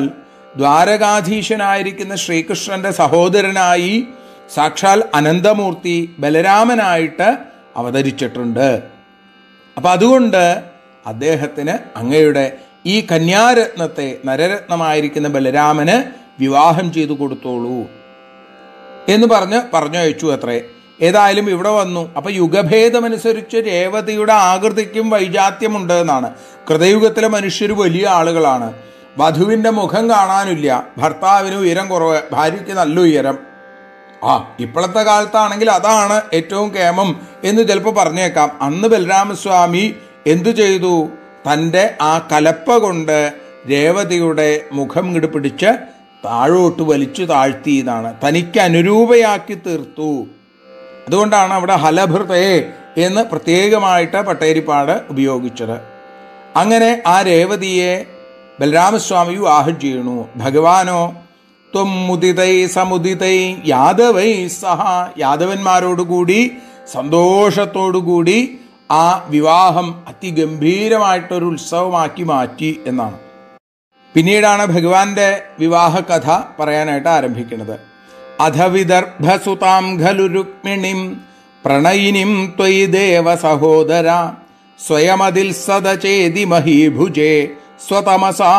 ദ്വാരകാധീശനായിരിക്കുന്ന ശ്രീകൃഷ്ണന്റെ സഹോദരനായി സാക്ഷാൽ അനന്തമൂർത്തി ബലരാമനായിട്ട് അവതരിച്ചിട്ടുണ്ട് അപ്പൊ അതുകൊണ്ട് അദ്ദേഹത്തിന് അങ്ങയുടെ ഈ കന്യാരത്നത്തെ നരരത്നമായിരിക്കുന്ന ബലരാമന് വിവാഹം ചെയ്തു കൊടുത്തോളൂ എന്ന് പറഞ്ഞ് പറഞ്ഞയച്ചു അത്രേ ഏതായാലും ഇവിടെ വന്നു അപ്പൊ യുഗഭേദമനുസരിച്ച് രേവതിയുടെ ആകൃതിക്കും വൈജാത്യമുണ്ട് എന്നാണ് കൃതയുഗത്തിലെ മനുഷ്യർ വലിയ ആളുകളാണ് വധുവിന്റെ മുഖം കാണാനില്ല ഭർത്താവിന് ഉയരം കുറവ് ഭാര്യയ്ക്ക് നല്ല ഉയരം ആ ഇപ്പോഴത്തെ കാലത്താണെങ്കിൽ അതാണ് ഏറ്റവും കേമം എന്ന് ചിലപ്പോൾ പറഞ്ഞേക്കാം അന്ന് ബലരാമസ്വാമി എന്തു ചെയ്തു തൻ്റെ ആ കലപ്പ കൊണ്ട് രേവതിയുടെ മുഖം ഇങ്ങോട്ട് പിടിച്ച് താഴോട്ട് വലിച്ചു താഴ്ത്തി എന്നാണ് തനിക്ക് അനുരൂപയാക്കി തീർത്തു അതുകൊണ്ടാണ് അവിടെ ഹലഭൃതയെ എന്ന് പ്രത്യേകമായിട്ട് പട്ടേരിപ്പാട് ഉപയോഗിച്ചത് അങ്ങനെ ആ രേവതിയെ ബലരാമസ്വാമി വിവാഹം ചെയ്യണു ഭഗവാനോ ത്വം മുദിതൈ സമുദിതൈ യാദവൈ സഹ യാദവന്മാരോടുകൂടി സന്തോഷത്തോടുകൂടി ആ വിവാഹം അതിഗംഭീരമായിട്ടൊരു ഉത്സവമാക്കി മാറ്റി എന്നാണ് പിന്നീടാണ് ഭഗവാന്റെ വിവാഹ കഥ പറയാനായിട്ട് ആരംഭിക്കുന്നത് അധ വിദർഭസുതാം ഖലു രുക്മിണിം പ്രണയിനിം ത്വയി ദേവ സഹോദര സ്വയമതിൽ സദചേതി മഹീഭുജേ സ്വതമസാ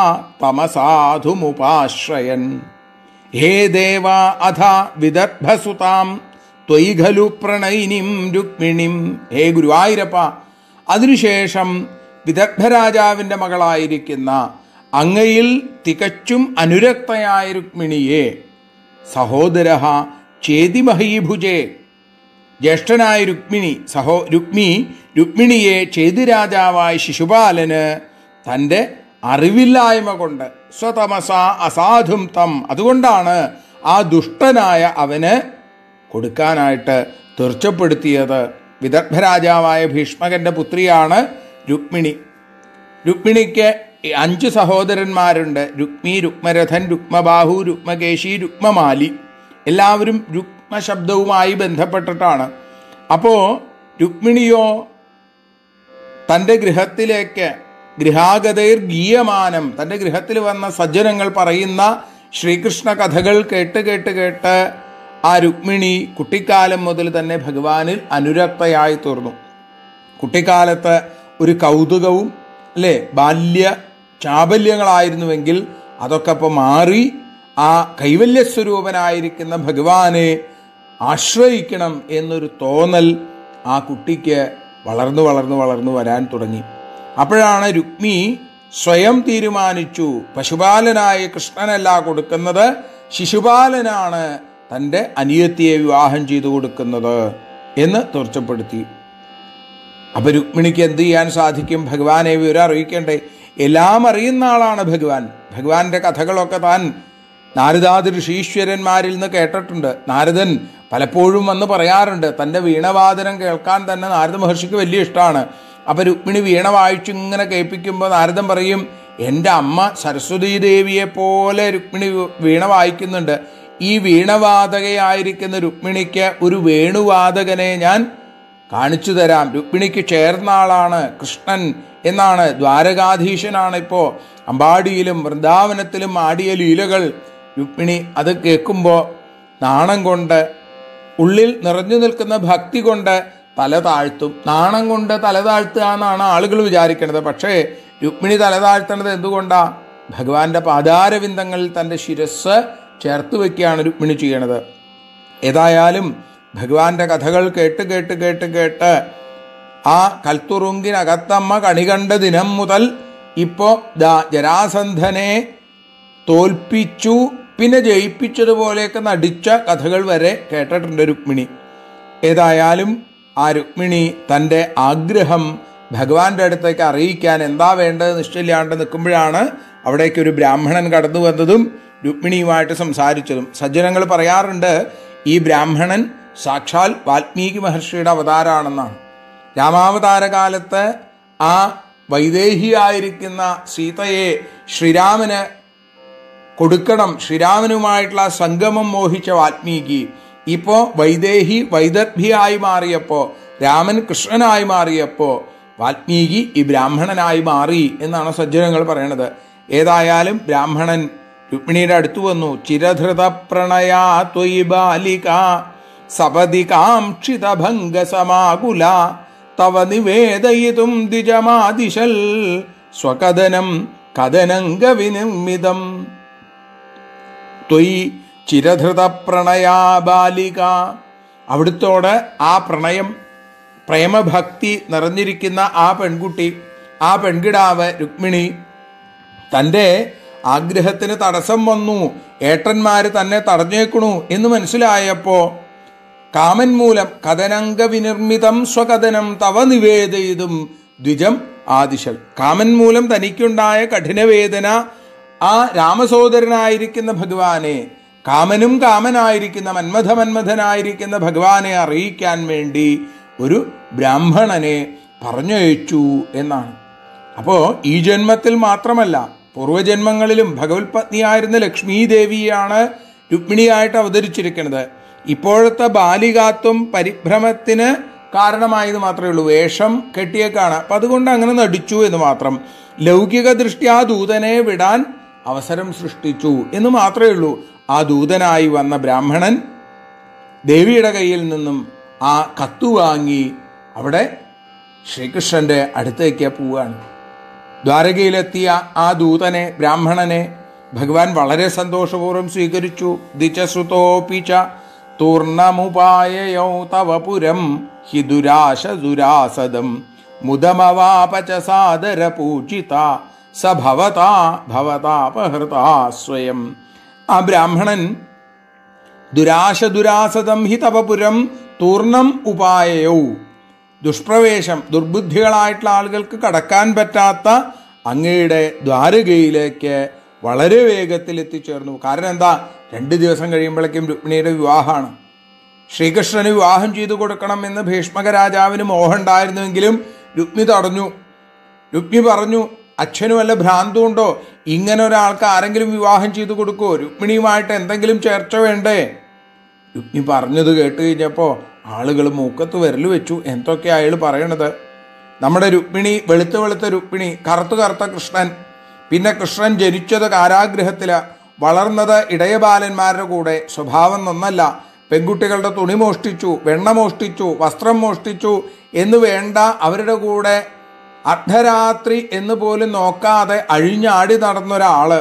തമസാധുമുപാശ്രയൻ ഹേ ദേവ അധ വിദർഭസുതാം ത്വയി ഖലു പ്രണയിനിം രുക്മിണിം ഹേ ഗുരുവായൂരപ്പ അതിനുശേഷം വിദഗ്ധരാജാവിൻ്റെ മകളായിരിക്കുന്ന അങ്ങയിൽ തികച്ചും അനുരക്തയായ രുക്മിണിയെ സഹോദര ചേതിമഹീഭുജേ ജ്യേഷ്ഠനായ രുക്മിണി സഹോ രുക്മി രുക്മിണിയെ ചേതിരാജാവായ ശിശുപാലന് തൻ്റെ അറിവില്ലായ്മ കൊണ്ട് സ്വതമസ അസാധും തം അതുകൊണ്ടാണ് ആ ദുഷ്ടനായ അവന് കൊടുക്കാനായിട്ട് തീർച്ചപ്പെടുത്തിയത് വിദർഭരാജാവായ ഭീഷ്മകന്റെ പുത്രിയാണ് രുക്മിണി രുക്മിണിക്ക് അഞ്ച് സഹോദരന്മാരുണ്ട് രുക്മി രുക്മരഥൻ രുക്മബാഹു രുക്മകേശി രുക്മമാലി എല്ലാവരും രുക്മ ശബ്ദവുമായി ബന്ധപ്പെട്ടിട്ടാണ് അപ്പോൾ രുക്മിണിയോ തൻ്റെ ഗൃഹത്തിലേക്ക് ഗൃഹാഗതൈർ ഗീയമാനം തൻ്റെ ഗൃഹത്തിൽ വന്ന സജ്ജനങ്ങൾ പറയുന്ന ശ്രീകൃഷ്ണ കഥകൾ കേട്ട് കേട്ട് കേട്ട് ആ രുക്മിണി കുട്ടിക്കാലം മുതൽ തന്നെ ഭഗവാനിൽ അനുരക്തയായി തീർന്നു കുട്ടിക്കാലത്ത് ഒരു കൗതുകവും അല്ലേ ബാല്യ ചാബല്യങ്ങളായിരുന്നുവെങ്കിൽ അതൊക്കെ ഇപ്പോൾ മാറി ആ കൈവല്യസ്വരൂപനായിരിക്കുന്ന ഭഗവാനെ ആശ്രയിക്കണം എന്നൊരു തോന്നൽ ആ കുട്ടിക്ക് വളർന്നു വളർന്നു വളർന്നു വരാൻ തുടങ്ങി അപ്പോഴാണ് രുക്മി സ്വയം തീരുമാനിച്ചു പശുപാലനായ കൃഷ്ണനല്ല കൊടുക്കുന്നത് ശിശുപാലനാണ് തൻ്റെ അനിയത്തിയെ വിവാഹം ചെയ്തു കൊടുക്കുന്നത് എന്ന് തീർച്ചപ്പെടുത്തി അപ്പൊ രുക്മിണിക്ക് എന്ത് ചെയ്യാൻ സാധിക്കും ഭഗവാനെ വിവരം അറിയിക്കണ്ടേ എല്ലാം അറിയുന്ന ആളാണ് ഭഗവാൻ ഭഗവാന്റെ കഥകളൊക്കെ താൻ നാരദാതി ഋഷീശ്വരന്മാരിൽ നിന്ന് കേട്ടിട്ടുണ്ട് നാരദൻ പലപ്പോഴും വന്ന് പറയാറുണ്ട് തൻ്റെ വീണവാദനം കേൾക്കാൻ തന്നെ നാരദ മഹർഷിക്ക് വലിയ ഇഷ്ടമാണ് അപ്പം രുക്മിണി വീണ വായിച്ച് ഇങ്ങനെ കേൾപ്പിക്കുമ്പോൾ നാരദൻ പറയും എൻ്റെ അമ്മ സരസ്വതീ ദേവിയെ പോലെ രുക്മിണി വീണ വായിക്കുന്നുണ്ട് ഈ വീണവാതകയായിരിക്കുന്ന രുക്മിണിക്ക് ഒരു വേണുവാദകനെ ഞാൻ കാണിച്ചു തരാം രുക്മിണിക്ക് ചേർന്ന ആളാണ് കൃഷ്ണൻ എന്നാണ് ദ്വാരകാധീശനാണ് ഇപ്പോൾ അമ്പാടിയിലും വൃന്ദാവനത്തിലും ആടിയ ലീലകൾ രുക്മിണി അത് കേൾക്കുമ്പോൾ നാണം കൊണ്ട് ഉള്ളിൽ നിറഞ്ഞു നിൽക്കുന്ന ഭക്തി കൊണ്ട് തല താഴ്ത്തും നാണം കൊണ്ട് തല താഴ്ത്തുക എന്നാണ് ആളുകൾ വിചാരിക്കുന്നത് പക്ഷേ രുക്മിണി തല താഴ്ത്തണത് എന്തുകൊണ്ടാ ഭഗവാന്റെ പാതാരവിന്ദങ്ങളിൽ തൻ്റെ ശിരസ് ചേർത്ത് വെക്കുകയാണ് രുക്മിണി ചെയ്യണത് ഏതായാലും ഭഗവാന്റെ കഥകൾ കേട്ട് കേട്ട് കേട്ട് കേട്ട് ആ കൽത്തുറുങ്കിനകത്തമ്മ കണി കണ്ട ദിനം മുതൽ ഇപ്പോ ദാ ജരാസന്ധനെ തോൽപ്പിച്ചു പിന്നെ ജയിപ്പിച്ചതുപോലെയൊക്കെ നടിച്ച കഥകൾ വരെ കേട്ടിട്ടുണ്ട് രുക്മിണി ഏതായാലും ആ രുക്മിണി തൻ്റെ ആഗ്രഹം ഭഗവാന്റെ അടുത്തേക്ക് അറിയിക്കാൻ എന്താ വേണ്ടത് നിശ്ചയില്ലാണ്ട് നിൽക്കുമ്പോഴാണ് അവിടേക്ക് ഒരു ബ്രാഹ്മണൻ കടന്നു വന്നതും രുക്മിണിയുമായിട്ട് സംസാരിച്ചതും സജ്ജനങ്ങൾ പറയാറുണ്ട് ഈ ബ്രാഹ്മണൻ സാക്ഷാൽ വാൽമീകി മഹർഷിയുടെ അവതാരമാണെന്നാണ് രാമാവതാര കാലത്ത് ആ വൈദേഹിയായിരിക്കുന്ന സീതയെ ശ്രീരാമന് കൊടുക്കണം ശ്രീരാമനുമായിട്ടുള്ള ആ സംഗമം മോഹിച്ച വാൽമീകി ഇപ്പോൾ വൈദേഹി വൈദർഭിയായി മാറിയപ്പോൾ രാമൻ കൃഷ്ണനായി മാറിയപ്പോൾ വാൽമീകി ഈ ബ്രാഹ്മണനായി മാറി എന്നാണ് സജ്ജനങ്ങൾ പറയണത് ഏതായാലും ബ്രാഹ്മണൻ രുക്മിണിയുടെ അടുത്തു വന്നു ചിരധൃത പ്രണയാ ത്വയി ബാലിക സപതി കാക്ഷിത ഭംഗ സമാകുല തവ നിവേദയിതും ദ്വിജമാദിശൽ സ്വകഥനം കഥനംഗ വിനിർമ്മിതം ത്വയി ചിരധൃത പ്രണയാ ബാലിക അവിടുത്തോട് ആ പ്രണയം പ്രേമഭക്തി നിറഞ്ഞിരിക്കുന്ന ആ പെൺകുട്ടി ആ പെൺകിടാവ് രുക്മിണി തൻ്റെ ആഗ്രഹത്തിന് തടസ്സം വന്നു ഏട്ടന്മാർ തന്നെ തടഞ്ഞേക്കണു എന്ന് മനസ്സിലായപ്പോൾ കാമൻ മൂലം കഥനംഗ വിനിർമ്മിതം സ്വകഥനം തവ നിവേദയിതും ദ്വിജം ആദിശൽ കാമൻ മൂലം തനിക്കുണ്ടായ കഠിനവേദന ആ രാമസോദരനായിരിക്കുന്ന ഭഗവാനെ കാമനും കാമനായിരിക്കുന്ന മന്മഥ മന്മഥനായിരിക്കുന്ന ഭഗവാനെ അറിയിക്കാൻ വേണ്ടി ഒരു ബ്രാഹ്മണനെ പറഞ്ഞയച്ചു എന്നാണ് അപ്പോൾ ഈ ജന്മത്തിൽ മാത്രമല്ല പൂർവ്വജന്മങ്ങളിലും ഭഗവത് പത്നിയായിരുന്ന ലക്ഷ്മീ ദേവിയാണ് രുക്മിണിയായിട്ട് അവതരിച്ചിരിക്കുന്നത് ഇപ്പോഴത്തെ ബാലികാത്വം പരിഭ്രമത്തിന് കാരണമായത് മാത്രമേ ഉള്ളൂ വേഷം കെട്ടിയേക്കാണ് അപ്പം അതുകൊണ്ട് അങ്ങനെ നടിച്ചു എന്ന് മാത്രം ലൗകിക ദൃഷ്ട്യാ ദൂതനെ വിടാൻ അവസരം സൃഷ്ടിച്ചു എന്ന് മാത്രമേ ഉള്ളൂ ആ ദൂതനായി വന്ന ബ്രാഹ്മണൻ ദേവിയുടെ കയ്യിൽ നിന്നും ആ കത്തു വാങ്ങി അവിടെ ശ്രീകൃഷ്ണന്റെ അടുത്തേക്ക് പോവുകയാണ് ദ്വാരകയിലെത്തിയ ആ ദൂതനെ ബ്രാഹ്മണനെ ഭഗവാൻ വളരെ സന്തോഷപൂർവ്വം സ്വീകരിച്ചു ദിചസുതോപിച്ച തൂർണമുപായയൗ തവ പുരം ഹി ദുരാശ ദുരാസദം മുദമവാപച സാദര പൂജിത സ ഭവതാ ഭവതാപഹൃതാ സ്വയം ആ ബ്രാഹ്മണൻ ദുരാശ ദുരാസതം ഹി തപപുരം തൂർണം ഉപായയൗ ദുഷ്പ്രവേശം ദുർബുദ്ധികളായിട്ടുള്ള ആളുകൾക്ക് കടക്കാൻ പറ്റാത്ത അങ്ങയുടെ ദ്വാരകയിലേക്ക് വളരെ വേഗത്തിൽ എത്തിച്ചേർന്നു കാരണം എന്താ രണ്ട് ദിവസം കഴിയുമ്പോഴേക്കും രുക്മിണിയുടെ വിവാഹമാണ് ശ്രീകൃഷ്ണന് വിവാഹം ചെയ്തു കൊടുക്കണം എന്ന് ഭീഷ്മക രാജാവിന് മോഹം ഉണ്ടായിരുന്നുവെങ്കിലും രുക്മി തടഞ്ഞു രുക്മി പറഞ്ഞു അച്ഛനും വല്ല ഭ്രാന്തും ഉണ്ടോ ഇങ്ങനെ ഒരാൾക്ക് ആരെങ്കിലും വിവാഹം ചെയ്തു കൊടുക്കുമോ രുക്മിണിയുമായിട്ട് എന്തെങ്കിലും ചേർച്ച വേണ്ടേ രുക്മി പറഞ്ഞത് കേട്ട് കഴിഞ്ഞപ്പോൾ ആളുകൾ മൂക്കത്ത് വിരൽ വെച്ചു എന്തൊക്കെ അയാൾ പറയണത് നമ്മുടെ രുക്മിണി വെളുത്ത വെളുത്ത രുക്മിണി കറുത്ത കറുത്ത കൃഷ്ണൻ പിന്നെ കൃഷ്ണൻ ജനിച്ചത് കാരാഗ്രഹത്തില് വളർന്നത് ഇടയബാലന്മാരുടെ കൂടെ സ്വഭാവം നന്നല്ല പെൺകുട്ടികളുടെ തുണി മോഷ്ടിച്ചു വെണ്ണ മോഷ്ടിച്ചു വസ്ത്രം മോഷ്ടിച്ചു എന്ന് വേണ്ട അവരുടെ കൂടെ അർദ്ധരാത്രി എന്ന് പോലും നോക്കാതെ അഴിഞ്ഞാടി നടന്ന ഒരാള്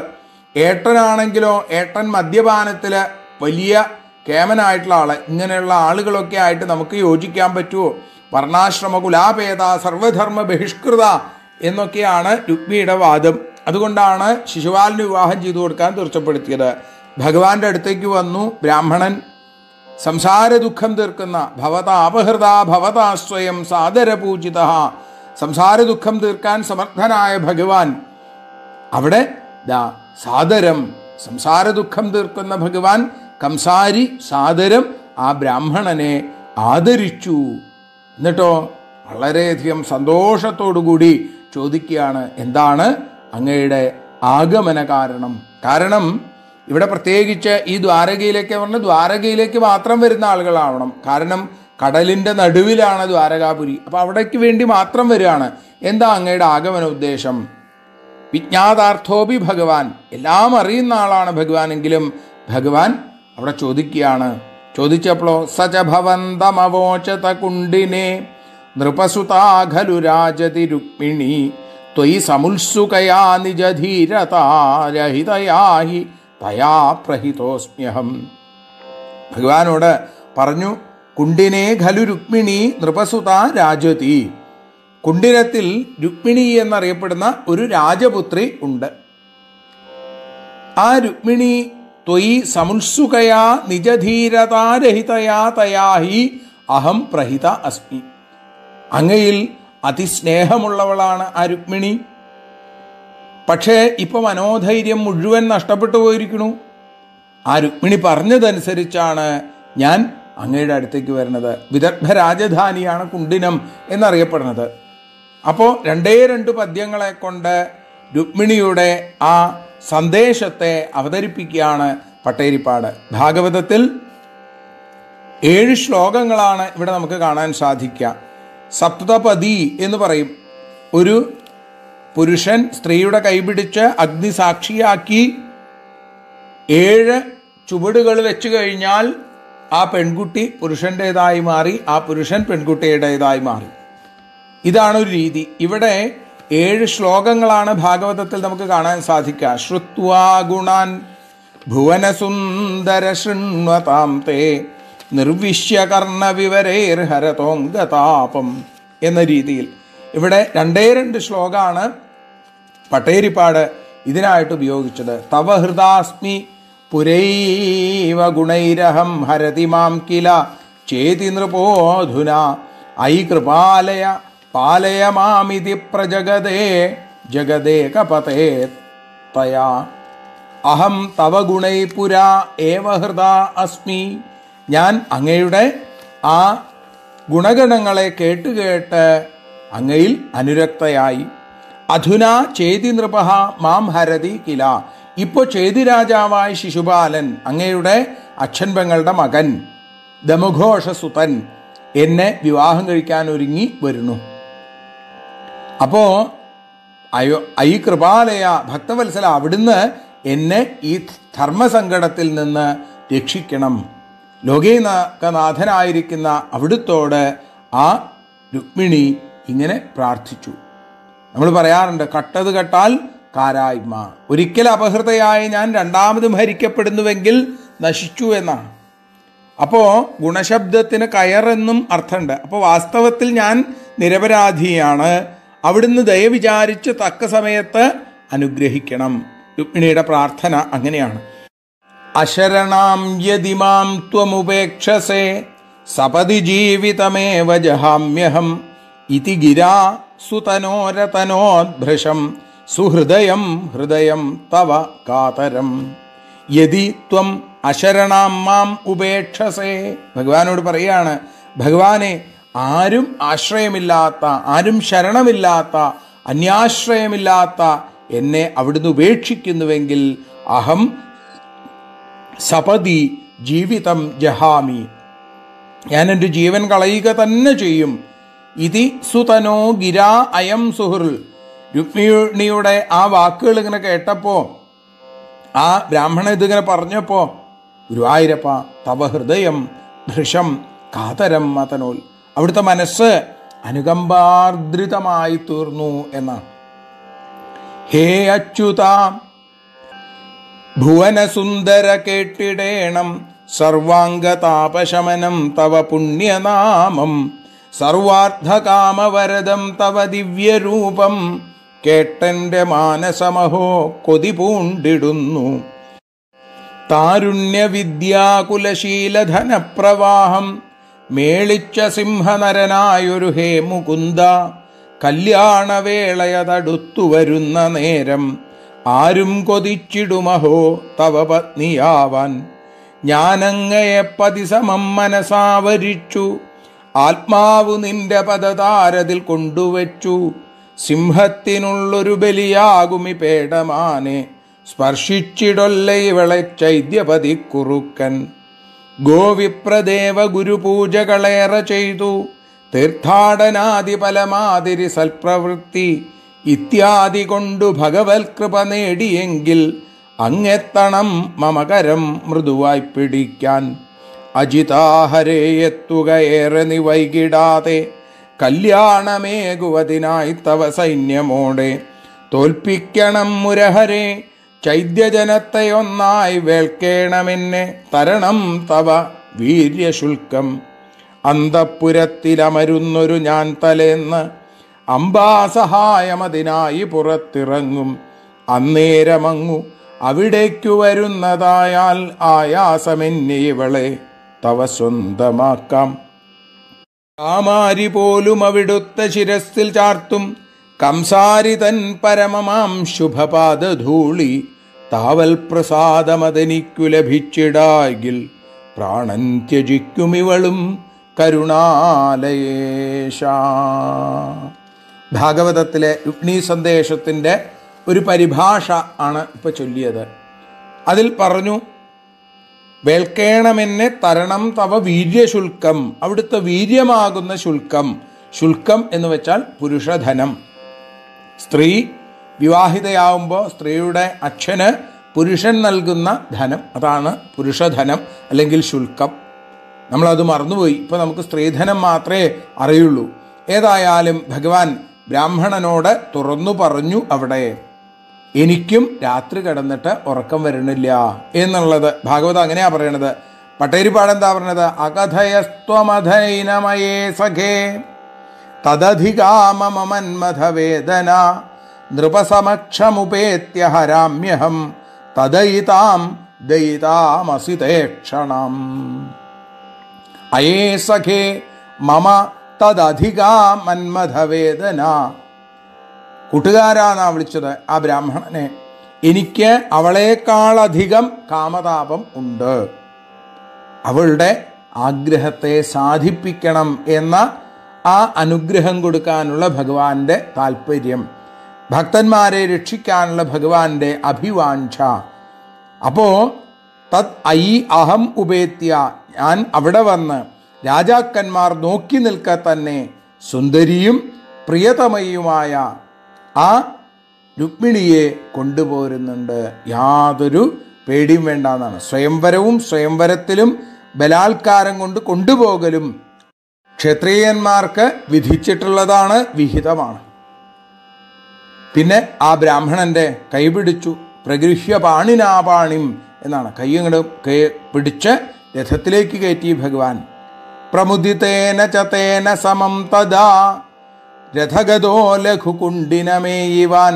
ഏട്ടനാണെങ്കിലോ ഏട്ടൻ മദ്യപാനത്തിൽ വലിയ കേമനായിട്ടുള്ള ആള് ഇങ്ങനെയുള്ള ആളുകളൊക്കെ ആയിട്ട് നമുക്ക് യോജിക്കാൻ പറ്റുമോ വർണ്ണാശ്രമ കുലാപേത സർവധർമ്മ ബഹിഷ്കൃത എന്നൊക്കെയാണ് രുക്മിയുടെ വാദം അതുകൊണ്ടാണ് ശിശുപാലിന് വിവാഹം ചെയ്തു കൊടുക്കാൻ തീർച്ചപ്പെടുത്തിയത് ഭഗവാന്റെ അടുത്തേക്ക് വന്നു ബ്രാഹ്മണൻ സംസാര ദുഃഖം തീർക്കുന്ന ഭവത അപഹൃത ഭവത സ്വയം സാദരപൂജിത സംസാര ദുഃഖം തീർക്കാൻ സമർത്ഥനായ ഭഗവാൻ അവിടെ ദാ സാദരം സംസാര ദുഃഖം തീർക്കുന്ന ഭഗവാൻ കംസാരി സാദരം ആ ബ്രാഹ്മണനെ ആദരിച്ചു എന്നിട്ടോ വളരെയധികം സന്തോഷത്തോടുകൂടി ചോദിക്കുകയാണ് എന്താണ് അങ്ങയുടെ ആഗമന കാരണം കാരണം ഇവിടെ പ്രത്യേകിച്ച് ഈ ദ്വാരകയിലേക്ക് പറഞ്ഞ ദ്വാരകയിലേക്ക് മാത്രം വരുന്ന ആളുകളാവണം കാരണം കടലിൻ്റെ നടുവിലാണ് ദ്വാരകാപുരി അപ്പോൾ അവിടേക്ക് വേണ്ടി മാത്രം വരികയാണ് എന്താ അങ്ങയുടെ ആഗമന ഉദ്ദേശം വിജ്ഞാതാർത്ഥോപി ഭഗവാൻ എല്ലാം അറിയുന്ന ആളാണ് ഭഗവാനെങ്കിലും ഭഗവാൻ അവിടെ ചോദിക്കുകയാണ് ചോദിച്ചപ്പോഴോ സച ഭവന്തമവോചത കുണ്ടിനെ നൃപസുതാ ഖലു രാജതി രുക്മിണി ത്വയി സമുത്സുകയാ നിജധീരതാരഹിതയാ ഹി തയാ പ്രഹിതോസ്മ്യഹം ഭഗവാനോട് പറഞ്ഞു കുണ്ടിനെ ഖലു രുക്മിണി നൃപസുത രാജതി കുണ്ടിനത്തിൽ രുക്മിണി എന്നറിയപ്പെടുന്ന ഒരു രാജപുത്രി ഉണ്ട് ആ രുക്മിണി ത്വയി സമുത്സുകയാ നിജധീരതാരഹിതയാ തയാഹി അഹം പ്രഹിത അസ്മി അങ്ങയിൽ അതിസ്നേഹമുള്ളവളാണ് ആ രുക്മിണി പക്ഷേ ഇപ്പൊ മനോധൈര്യം മുഴുവൻ നഷ്ടപ്പെട്ടു പോയിരിക്കണു ആ രുക്മിണി പറഞ്ഞതനുസരിച്ചാണ് ഞാൻ അങ്ങയുടെ അടുത്തേക്ക് വരുന്നത് വിദഗ്ധ രാജധാനിയാണ് കുണ്ടിനം എന്നറിയപ്പെടുന്നത് അപ്പോൾ രണ്ടേ രണ്ട് പദ്യങ്ങളെ കൊണ്ട് രുക്മിണിയുടെ ആ സന്ദേശത്തെ അവതരിപ്പിക്കുകയാണ് പട്ടേരിപ്പാട് ഭാഗവതത്തിൽ ഏഴ് ശ്ലോകങ്ങളാണ് ഇവിടെ നമുക്ക് കാണാൻ സാധിക്കുക സപ്തപതി എന്ന് പറയും ഒരു പുരുഷൻ സ്ത്രീയുടെ കൈപിടിച്ച് അഗ്നിസാക്ഷിയാക്കി ഏഴ് ചുവടുകൾ വെച്ച് കഴിഞ്ഞാൽ ആ പെൺകുട്ടി പുരുഷൻ്റെതായി മാറി ആ പുരുഷൻ പെൺകുട്ടിയുടേതായി മാറി ഇതാണ് ഒരു രീതി ഇവിടെ ഏഴ് ശ്ലോകങ്ങളാണ് ഭാഗവതത്തിൽ നമുക്ക് കാണാൻ സാധിക്കുക ശ്രുത്വാ ഗുണാൻ ഭുവനസുന്ദര ശൃണ്വതാം തേ നിർവിശ്യ കർണ വിവരേർഹരതോങ്കതാപം എന്ന രീതിയിൽ ഇവിടെ രണ്ടേ രണ്ട് ശ്ലോകമാണ് പട്ടേരിപ്പാട് ഇതിനായിട്ട് ഉപയോഗിച്ചത് തവ ഹൃദാസ്മി പുരൈവ ഗുണൈരഹം ഹരതി മാം കില ചേതി നൃപോധുന ഐ കൃപാലയ പാലയ മാമിതി പ്രജഗതേ ജഗതേ കപതേ തയാ അഹം തവ ഗുണൈ പുരാ ഏവ ഹൃദ അസ്മി ഞാൻ അങ്ങയുടെ ആ ഗുണഗണങ്ങളെ കേട്ടുകേട്ട് അങ്ങയിൽ അനുരക്തയായി അധുന ചേതി നൃപഹ മാം ഹരതി കില ഇപ്പോൾ ചേതി രാജാവായ ശിശുപാലൻ അങ്ങയുടെ അച്ഛൻ പെങ്ങളുടെ മകൻ ദമുഘോഷസുതൻ എന്നെ വിവാഹം കഴിക്കാൻ ഒരുങ്ങി വരുന്നു അപ്പോ അയോ ഐ കൃപാലയ ഭക്തവത്സല അവിടുന്ന് എന്നെ ഈ ധർമ്മസങ്കടത്തിൽ നിന്ന് രക്ഷിക്കണം ലോകേനാഥനായിരിക്കുന്ന അവിടുത്തോട് ആ രുക്മിണി ഇങ്ങനെ പ്രാർത്ഥിച്ചു നമ്മൾ പറയാറുണ്ട് കട്ടത് കട്ടാൽ കാരായ്മ ഒരിക്കൽ അപഹൃതയായ ഞാൻ രണ്ടാമതും ഹരിക്കപ്പെടുന്നുവെങ്കിൽ നശിച്ചു എന്നാണ് അപ്പോൾ ഗുണശബ്ദത്തിന് കയറെന്നും അർത്ഥമുണ്ട് അപ്പോൾ വാസ്തവത്തിൽ ഞാൻ നിരപരാധിയാണ് അവിടുന്ന് ദയ വിചാരിച്ച് തക്ക സമയത്ത് അനുഗ്രഹിക്കണം രുക്മിണിയുടെ പ്രാർത്ഥന അങ്ങനെയാണ് അശരണാം യതിമാം ത്വമുപേക്ഷസേ സപതി ജീവിതമേവ ജഹാമ്യഹം ഇതി ഗിരാ സുതനോരതനോദ്ഭൃശം സുഹൃദയം ഹൃദയം തവ കാതരം യതി ത്വം അശരണാം മാം ഉപേക്ഷസേ ഭഗവാനോട് പറയാണ് ഭഗവാനെ ആരും ആശ്രയമില്ലാത്ത ആരും ശരണമില്ലാത്ത അന്യാശ്രയമില്ലാത്ത എന്നെ അവിടുന്ന് ഉപേക്ഷിക്കുന്നുവെങ്കിൽ അഹം സപതി ജീവിതം ജഹാമി ഞാൻ എൻ്റെ ജീവൻ കളയുക തന്നെ ചെയ്യും ഇതി സുതനോ ഗിരാ അയം സുഹൃൽ രുക്മിണിയുടെ ആ വാക്കുകൾ ഇങ്ങനെ കേട്ടപ്പോൾ ആ ബ്രാഹ്മണൻ ഇതിങ്ങനെ പറഞ്ഞപ്പോൾ ഗുരുവായൂരപ്പ തവ ഹൃദയം ഭൃഷം കാതരം മതനോൽ അവിടുത്തെ മനസ്സ് അനുകമ്പാർദ്രിതമായി തീർന്നു എന്നാണ് ഹേ അച്യുത ഭുവനസുന്ദര കേട്ടിടേണം സർവാംഗതാപശമനം തവ പുണ്യനാമം സർവാർത്ഥകാമവരദം തവ ദിവ്യരൂപം കേട്ടെന്റെ മാനസമഹോ കൊതി പൂണ്ടിടുന്നു താരുണ്യവിദ്യാകുലശീലധനപ്രവാഹം മേളിച്ച സിംഹനരനായൊരു ഹേ മുകുന്ദ കല്യാണവേളയതടുത്തു വരുന്ന നേരം ആരും കൊതിച്ചിടുമഹോ തവ പത്നിയാവാൻ ഞാനങ്ങയെ പതിസമം മനസാവരിച്ചു ആത്മാവ് നിന്റെ പദതാരതിൽ കൊണ്ടുവച്ചു സിംഹത്തിനുള്ളൊരു ബലിയാകുമി പേടമാനെ സ്പർശിച്ചിടൊല്ല ഇവളെ ചൈദ്യപതി കുറുക്കൻ ഗോവിപ്രദേവ ഗുരുപൂജകളേറെ ചെയ്തു തീർത്ഥാടനാദി പലമാതിരി സൽപ്രവൃത്തി ഇത്യാദി കൊണ്ടു ഭഗവത് കൃപ നേടിയെങ്കിൽ അങ്ങെത്തണം മമകരം മൃദുവായി പിടിക്കാൻ അജിതാഹരേ എത്തുക ഏറെ നീ വൈകിടാതെ കല്യാണമേകുവതിനായി തവ സൈന്യമോടെ തോൽപ്പിക്കണം മുരഹരെ ചൈദ്യജനത്തെ ഒന്നായി വേൾക്കേണമെന്നെ തരണം തവ വീര്യശുൽക്കം അന്തപ്പുരത്തിലമരുന്നൊരു ഞാൻ തലേന്ന് അംബാസഹായമതിനായി പുറത്തിറങ്ങും അന്നേരമങ്ങു അവിടേക്കു വരുന്നതായാൽ ആയാസമെന്നെ ഇവളെ തവ സ്വന്തമാക്കാം കാമാരി പോലും അവിടുത്തെ ശിരസിൽ ചാർത്തും കംസാരി തൻ പരമമാം ശുഭപാദധൂളി താവൽ പ്രസാദമതെനിക്കു ലഭിച്ചിടാകിൽ പ്രാണൻ ത്യജിക്കുമിവളും കരുണാലയേശ ഭാഗവതത്തിലെ രുക്മിണി സന്ദേശത്തിൻ്റെ ഒരു പരിഭാഷ ആണ് ഇപ്പൊ ചൊല്ലിയത് അതിൽ പറഞ്ഞു വേൾക്കേണമെന്നെ തരണം തവ വീര്യശുൽക്കം അവിടുത്തെ വീര്യമാകുന്ന ശുൽക്കം ശുൽക്കം എന്ന് വെച്ചാൽ പുരുഷധനം സ്ത്രീ വിവാഹിതയാവുമ്പോൾ സ്ത്രീയുടെ അച്ഛന് പുരുഷൻ നൽകുന്ന ധനം അതാണ് പുരുഷധനം അല്ലെങ്കിൽ ശുൽക്കം നമ്മളത് മറന്നുപോയി ഇപ്പൊ നമുക്ക് സ്ത്രീധനം മാത്രമേ അറിയുള്ളൂ ഏതായാലും ഭഗവാൻ ബ്രാഹ്മണനോട് തുറന്നു പറഞ്ഞു അവിടെ എനിക്കും രാത്രി കിടന്നിട്ട് ഉറക്കം വരണില്ല എന്നുള്ളത് ഭാഗവതം അങ്ങനെയാ പറയണത് പട്ടേരിപ്പാട് എന്താ പറയണത് അകഥയസ്ത്വമധൈനമയേ സഖേ തദധികാമമന്മഥവേദന നൃപസമക്ഷമുപേത്യ ഹരാമ്യഹം തദയിതാം ദയിതാമസിതേക്ഷണം അയേ സഖേ മമ തദധികാമന്മഥവേദന കൂട്ടുകാരാന്നാ വിളിച്ചത് ആ ബ്രാഹ്മണനെ എനിക്ക് അവളേക്കാളധികം കാമതാപം ഉണ്ട് അവളുടെ ആഗ്രഹത്തെ സാധിപ്പിക്കണം എന്ന ആ അനുഗ്രഹം കൊടുക്കാനുള്ള ഭഗവാന്റെ താല്പര്യം ഭക്തന്മാരെ രക്ഷിക്കാനുള്ള ഭഗവാന്റെ അഭിവാഞ്ച അപ്പോ തത് ഐ അഹം ഉപേത്യ ഞാൻ അവിടെ വന്ന് രാജാക്കന്മാർ നോക്കി നിൽക്കെ തന്നെ സുന്ദരിയും പ്രിയതമയുമായ ആ രുക്മിണിയെ കൊണ്ടുപോരുന്നുണ്ട് യാതൊരു പേടിയും വേണ്ട എന്നാണ് സ്വയംവരവും സ്വയംവരത്തിലും ബലാത്കാരം കൊണ്ട് കൊണ്ടുപോകലും ക്ഷത്രിയന്മാർക്ക് വിധിച്ചിട്ടുള്ളതാണ് വിഹിതമാണ് പിന്നെ ആ ബ്രാഹ്മണന്റെ കൈപിടിച്ചു പ്രഗൃഹ്യ പാണിനാപാണിം എന്നാണ് കൈയങ്ങട് കൈ പിടിച്ച് രഥത്തിലേക്ക് കയറ്റി ഭഗവാൻ പ്രമുദിതേന ചതേന സമം തദാ രഥഗതോ ലഘുകുണ്ടിനമേയിവാൻ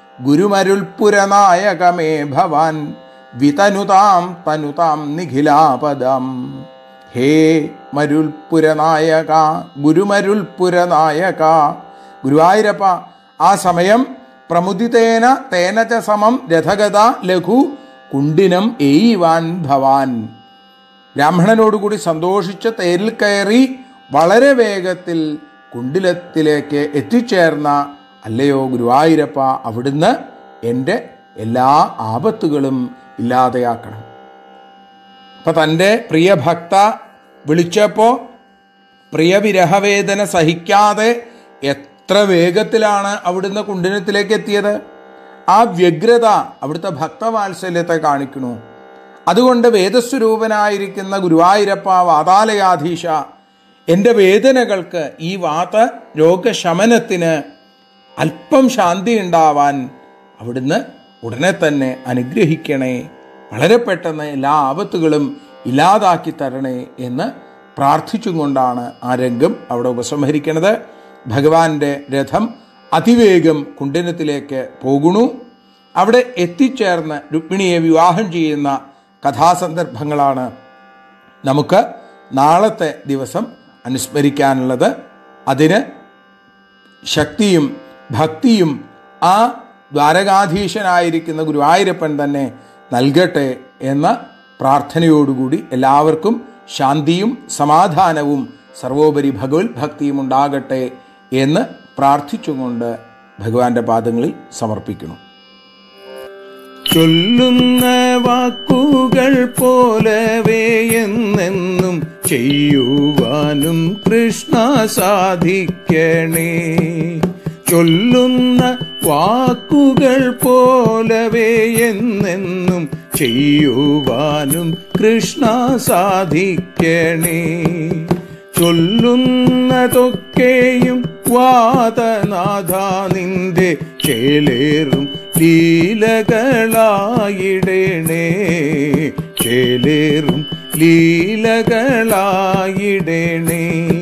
ഗുരുമരുൾപുരനായകമേ ഭവാൻ വിതനുതാം തനുതാം നിഖിലാപദം ഹേ മരുൾപുരനായക ഗുരുമരുൾപുരനായക ഗുരുവായൂരപ്പ ആ സമയം പ്രമുദിതേന തേന ച സമം രഥഗത ലഘു കുണ്ടിനം എയ്യുവാൻ ഭവാൻ ബ്രാഹ്മണനോടുകൂടി സന്തോഷിച്ച് തേരിൽ കയറി വളരെ വേഗത്തിൽ കുണ്ടിലത്തിലേക്ക് എത്തിച്ചേർന്ന അല്ലയോ ഗുരുവായൂരപ്പ അവിടുന്ന് എൻ്റെ എല്ലാ ആപത്തുകളും ഇല്ലാതെയാക്കണം അപ്പൊ തൻ്റെ പ്രിയ ഭക്ത വിളിച്ചപ്പോൾ പ്രിയവിരഹവേദന സഹിക്കാതെ എത്ര വേഗത്തിലാണ് അവിടുന്ന് കുണ്ടിനത്തിലേക്ക് എത്തിയത് ആ വ്യഗ്രത അവിടുത്തെ ഭക്തവാത്സല്യത്തെ കാണിക്കണു അതുകൊണ്ട് വേദസ്വരൂപനായിരിക്കുന്ന ഗുരുവായൂരപ്പ വാതാലയാധീശ എൻ്റെ വേദനകൾക്ക് ഈ വാത രോഗശമനത്തിന് അല്പം ശാന്തി ഉണ്ടാവാൻ അവിടുന്ന് ഉടനെ തന്നെ അനുഗ്രഹിക്കണേ വളരെ പെട്ടെന്ന് എല്ലാ ആപത്തുകളും ഇല്ലാതാക്കി തരണേ എന്ന് പ്രാർത്ഥിച്ചും കൊണ്ടാണ് ആ രംഗം അവിടെ ഉപസംഹരിക്കുന്നത് ഭഗവാന്റെ രഥം അതിവേഗം കുണ്ടനത്തിലേക്ക് പോകുന്നു അവിടെ എത്തിച്ചേർന്ന് രുക്മിണിയെ വിവാഹം ചെയ്യുന്ന കഥാസന്ദർഭങ്ങളാണ് നമുക്ക് നാളത്തെ ദിവസം അനുസ്മരിക്കാനുള്ളത് അതിന് ശക്തിയും ഭക്തിയും ആ ദ്വാരകാധീശനായിരിക്കുന്ന ഗുരുവായൂരപ്പൻ തന്നെ നൽകട്ടെ എന്ന പ്രാർത്ഥനയോടുകൂടി എല്ലാവർക്കും ശാന്തിയും സമാധാനവും സർവോപരി ഭഗവത് ഭക്തിയും ഉണ്ടാകട്ടെ എന്ന് പ്രാർത്ഥിച്ചുകൊണ്ട് ഭഗവാന്റെ പാദങ്ങളിൽ സമർപ്പിക്കുന്നു ചൊല്ലുന്ന വാക്കുകൾ പോലവേ എന്നെന്നും ചെയ്യുവാനും കൃഷ്ണ സാധിക്കണേ ചൊല്ലുന്ന വാക്കുകൾ പോലവേ എന്നെന്നും ചെയ്യുവാനും കൃഷ്ണ സാധിക്കണേ ചൊല്ലുന്നതൊക്കെയും വാദനാഥ നിന്റെ ചേലേറും ലീലകളായിടണേ ചേലേറും ലീലകളായിടണേ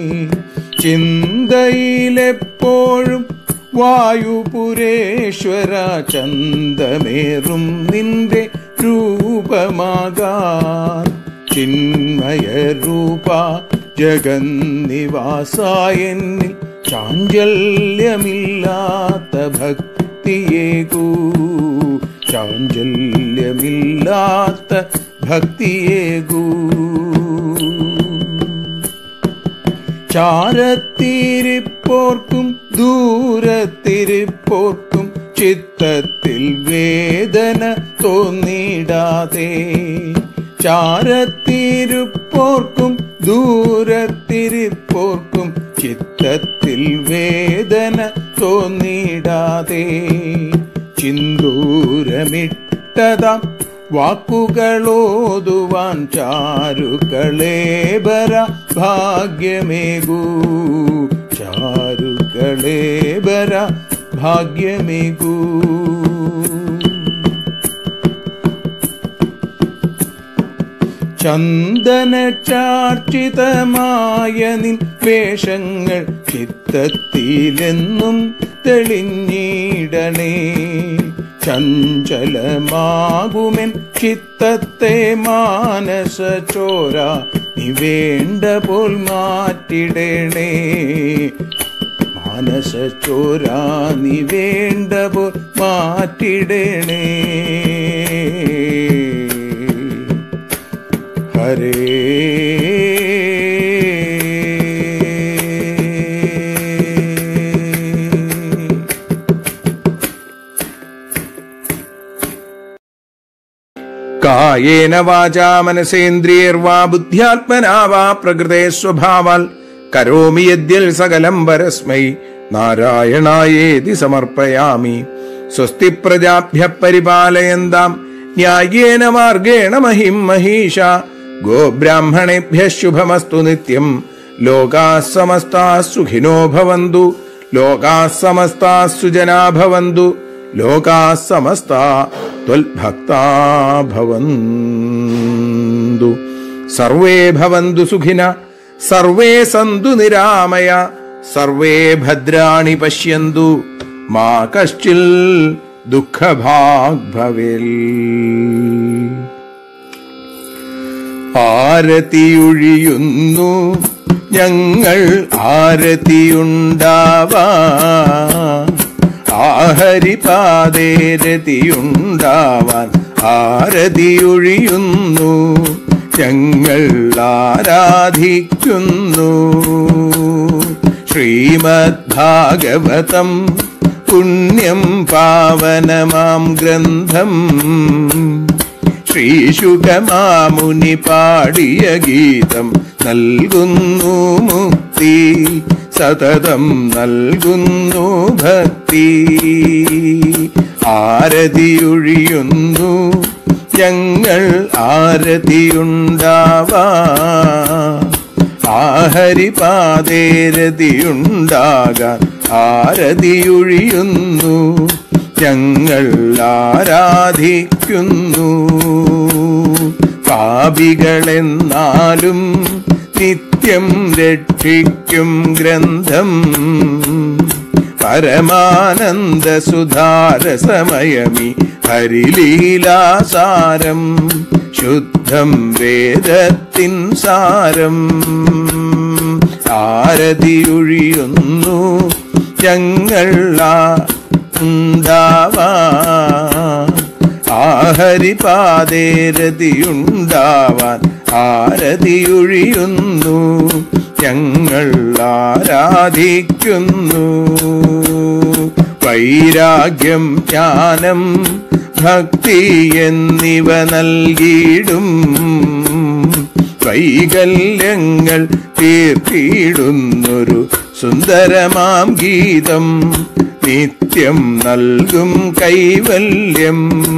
ചിന്തയിലെപ്പോഴും വായുപുരേശ്വര ചന്തമേറും നിന്റെ രൂപമാകാൻ ചിന്മയ രൂപ ജഗന്നിവാസായെന്നിൽ ചാഞ്ചല്യമില്ലാത്ത ഭക്തിയേകൂ ചാഞ്ചല്യമില്ലാത്ത ഭക്തിയേകൂ ചാരത്തിരിപ്പോർക്കും ദൂരത്തിരിപ്പോർക്കും ചിത്തത്തിൽ വേദന തോന്നിടാതെ ചാരത്തിരുപ്പോർക്കും ദൂരത്തിരിപ്പോർക്കും ചിത്തത്തിൽ വേദന തോന്നിടാതെ ചിന്തൂരമിട്ടതാം വാക്കുകളോതുവാൻ ചാരുകളേബര ഭാഗ്യമേകൂ ചാരുകളേബര ഭാഗ്യമേകൂ ചന്ദന ചാർച്ചിതമായ നിൻ വേഷങ്ങൾ ചിത്തത്തിലെന്നും തെളിഞ്ഞിടണേ ചഞ്ചലമാകുമെൻ ചിത്തത്തെ മാനസ ചോര നീ വേണ്ട പോൽ മാറ്റിടണേ മാനസ ചോര നീ വേണ്ട പോൽ മാറ്റിടണേ ഹരേ കായേന വാചാ മനസേന്ദ്രിയർവാ ബുദ്ധ്യാത്മനാ വാ പ്രകൃതേ സ്വഭാവാൽ കരോമി യദ്യൽ സകലം പരസ്മൈ നാരായണായേതി സമർപ്പയാമി സ്വസ്തി പ്രജാഭ്യ പരിപാലയന്താം ന്യായേന മാർഗേണ മഹിം മഹീഷ ഗോബ്രാഹ്മണേഭ്യ ശുഭമസ്തു നിത്യം ലോകാ സമസ്താ സുഖിനോ ഭവന്തു ലോകാ സമസ്താ സുജനാ ഭവന്തു ലോകാ സമസ്താ ത്വൽഭക്താ ഭവന്തു സർവേ ഭവന്തു സുഖിന സർവേ സന്തു നിരാമയ സർവേ ഭദ്രാണി പശ്യന്തു മാ കശ്ചിൽ ദുഃഖഭാഗ് ഭവേൽ ആരതിയൊഴിയുന്നു ഞങ്ങൾ ആരതിയുണ്ടാവാ ആഹരിപാതേരതിയുണ്ടാവാൻ ആരതിയൊഴിയുന്നു ഞങ്ങൾ ആരാധിക്കുന്നു ശ്രീമദ് ഭാഗവതം പുണ്യം പാവനമാം ഗ്രന്ഥം ശ്രീശുഖമാമുനി പാടിയ ഗീതം നൽകുന്നു മുക്തി സതതം നൽകുന്നു ഭക്തി ആരതിയൊഴിയുന്നു ഞങ്ങൾ ആരതിയുണ്ടാവാ ആഹരിപാതേരതിയുണ്ടാകാൻ ആരതിയൊഴിയുന്നു ഞങ്ങൾ ആരാധിക്കുന്നു പാപികളെന്നാലും നിത്യം രക്ഷിക്കും ഗ്രന്ഥം പരമാനന്ദ സുധാരസമയമി ഹരിലീലാസാരം ശുദ്ധം വേദത്തിൻ സാരം ആരതിയൊഴിയുന്നു ഞങ്ങൾ ആ ഉണ്ടാവാ ആഹരിപാതേരതിയുണ്ടാവാൻ ആരതിയൊഴിയുന്നു ഞങ്ങൾ ആരാധിക്കുന്നു വൈരാഗ്യം ജ്ഞാനം ഭക്തി എന്നിവ നൽകിയിടും വൈകല്യങ്ങൾ തീർത്തിയിടുന്നൊരു സുന്ദരമാം ഗീതം നിത്യം നൽകും കൈവല്യം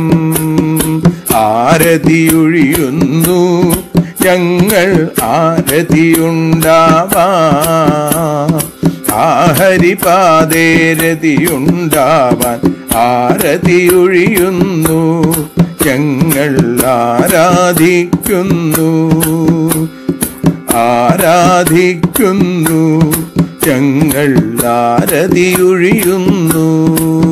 ആരതിയൊഴിയുന്നു ഞങ്ങൾ ആരതിയുണ്ടാവാ ആഹരിപാതേരതിയുണ്ടാവാൻ ആരതിയൊഴിയുന്നു ഞങ്ങൾ ആരാധിക്കുന്നു ആരാധിക്കുന്നു ഞങ്ങൾ ആരതിയൊഴിയുന്നു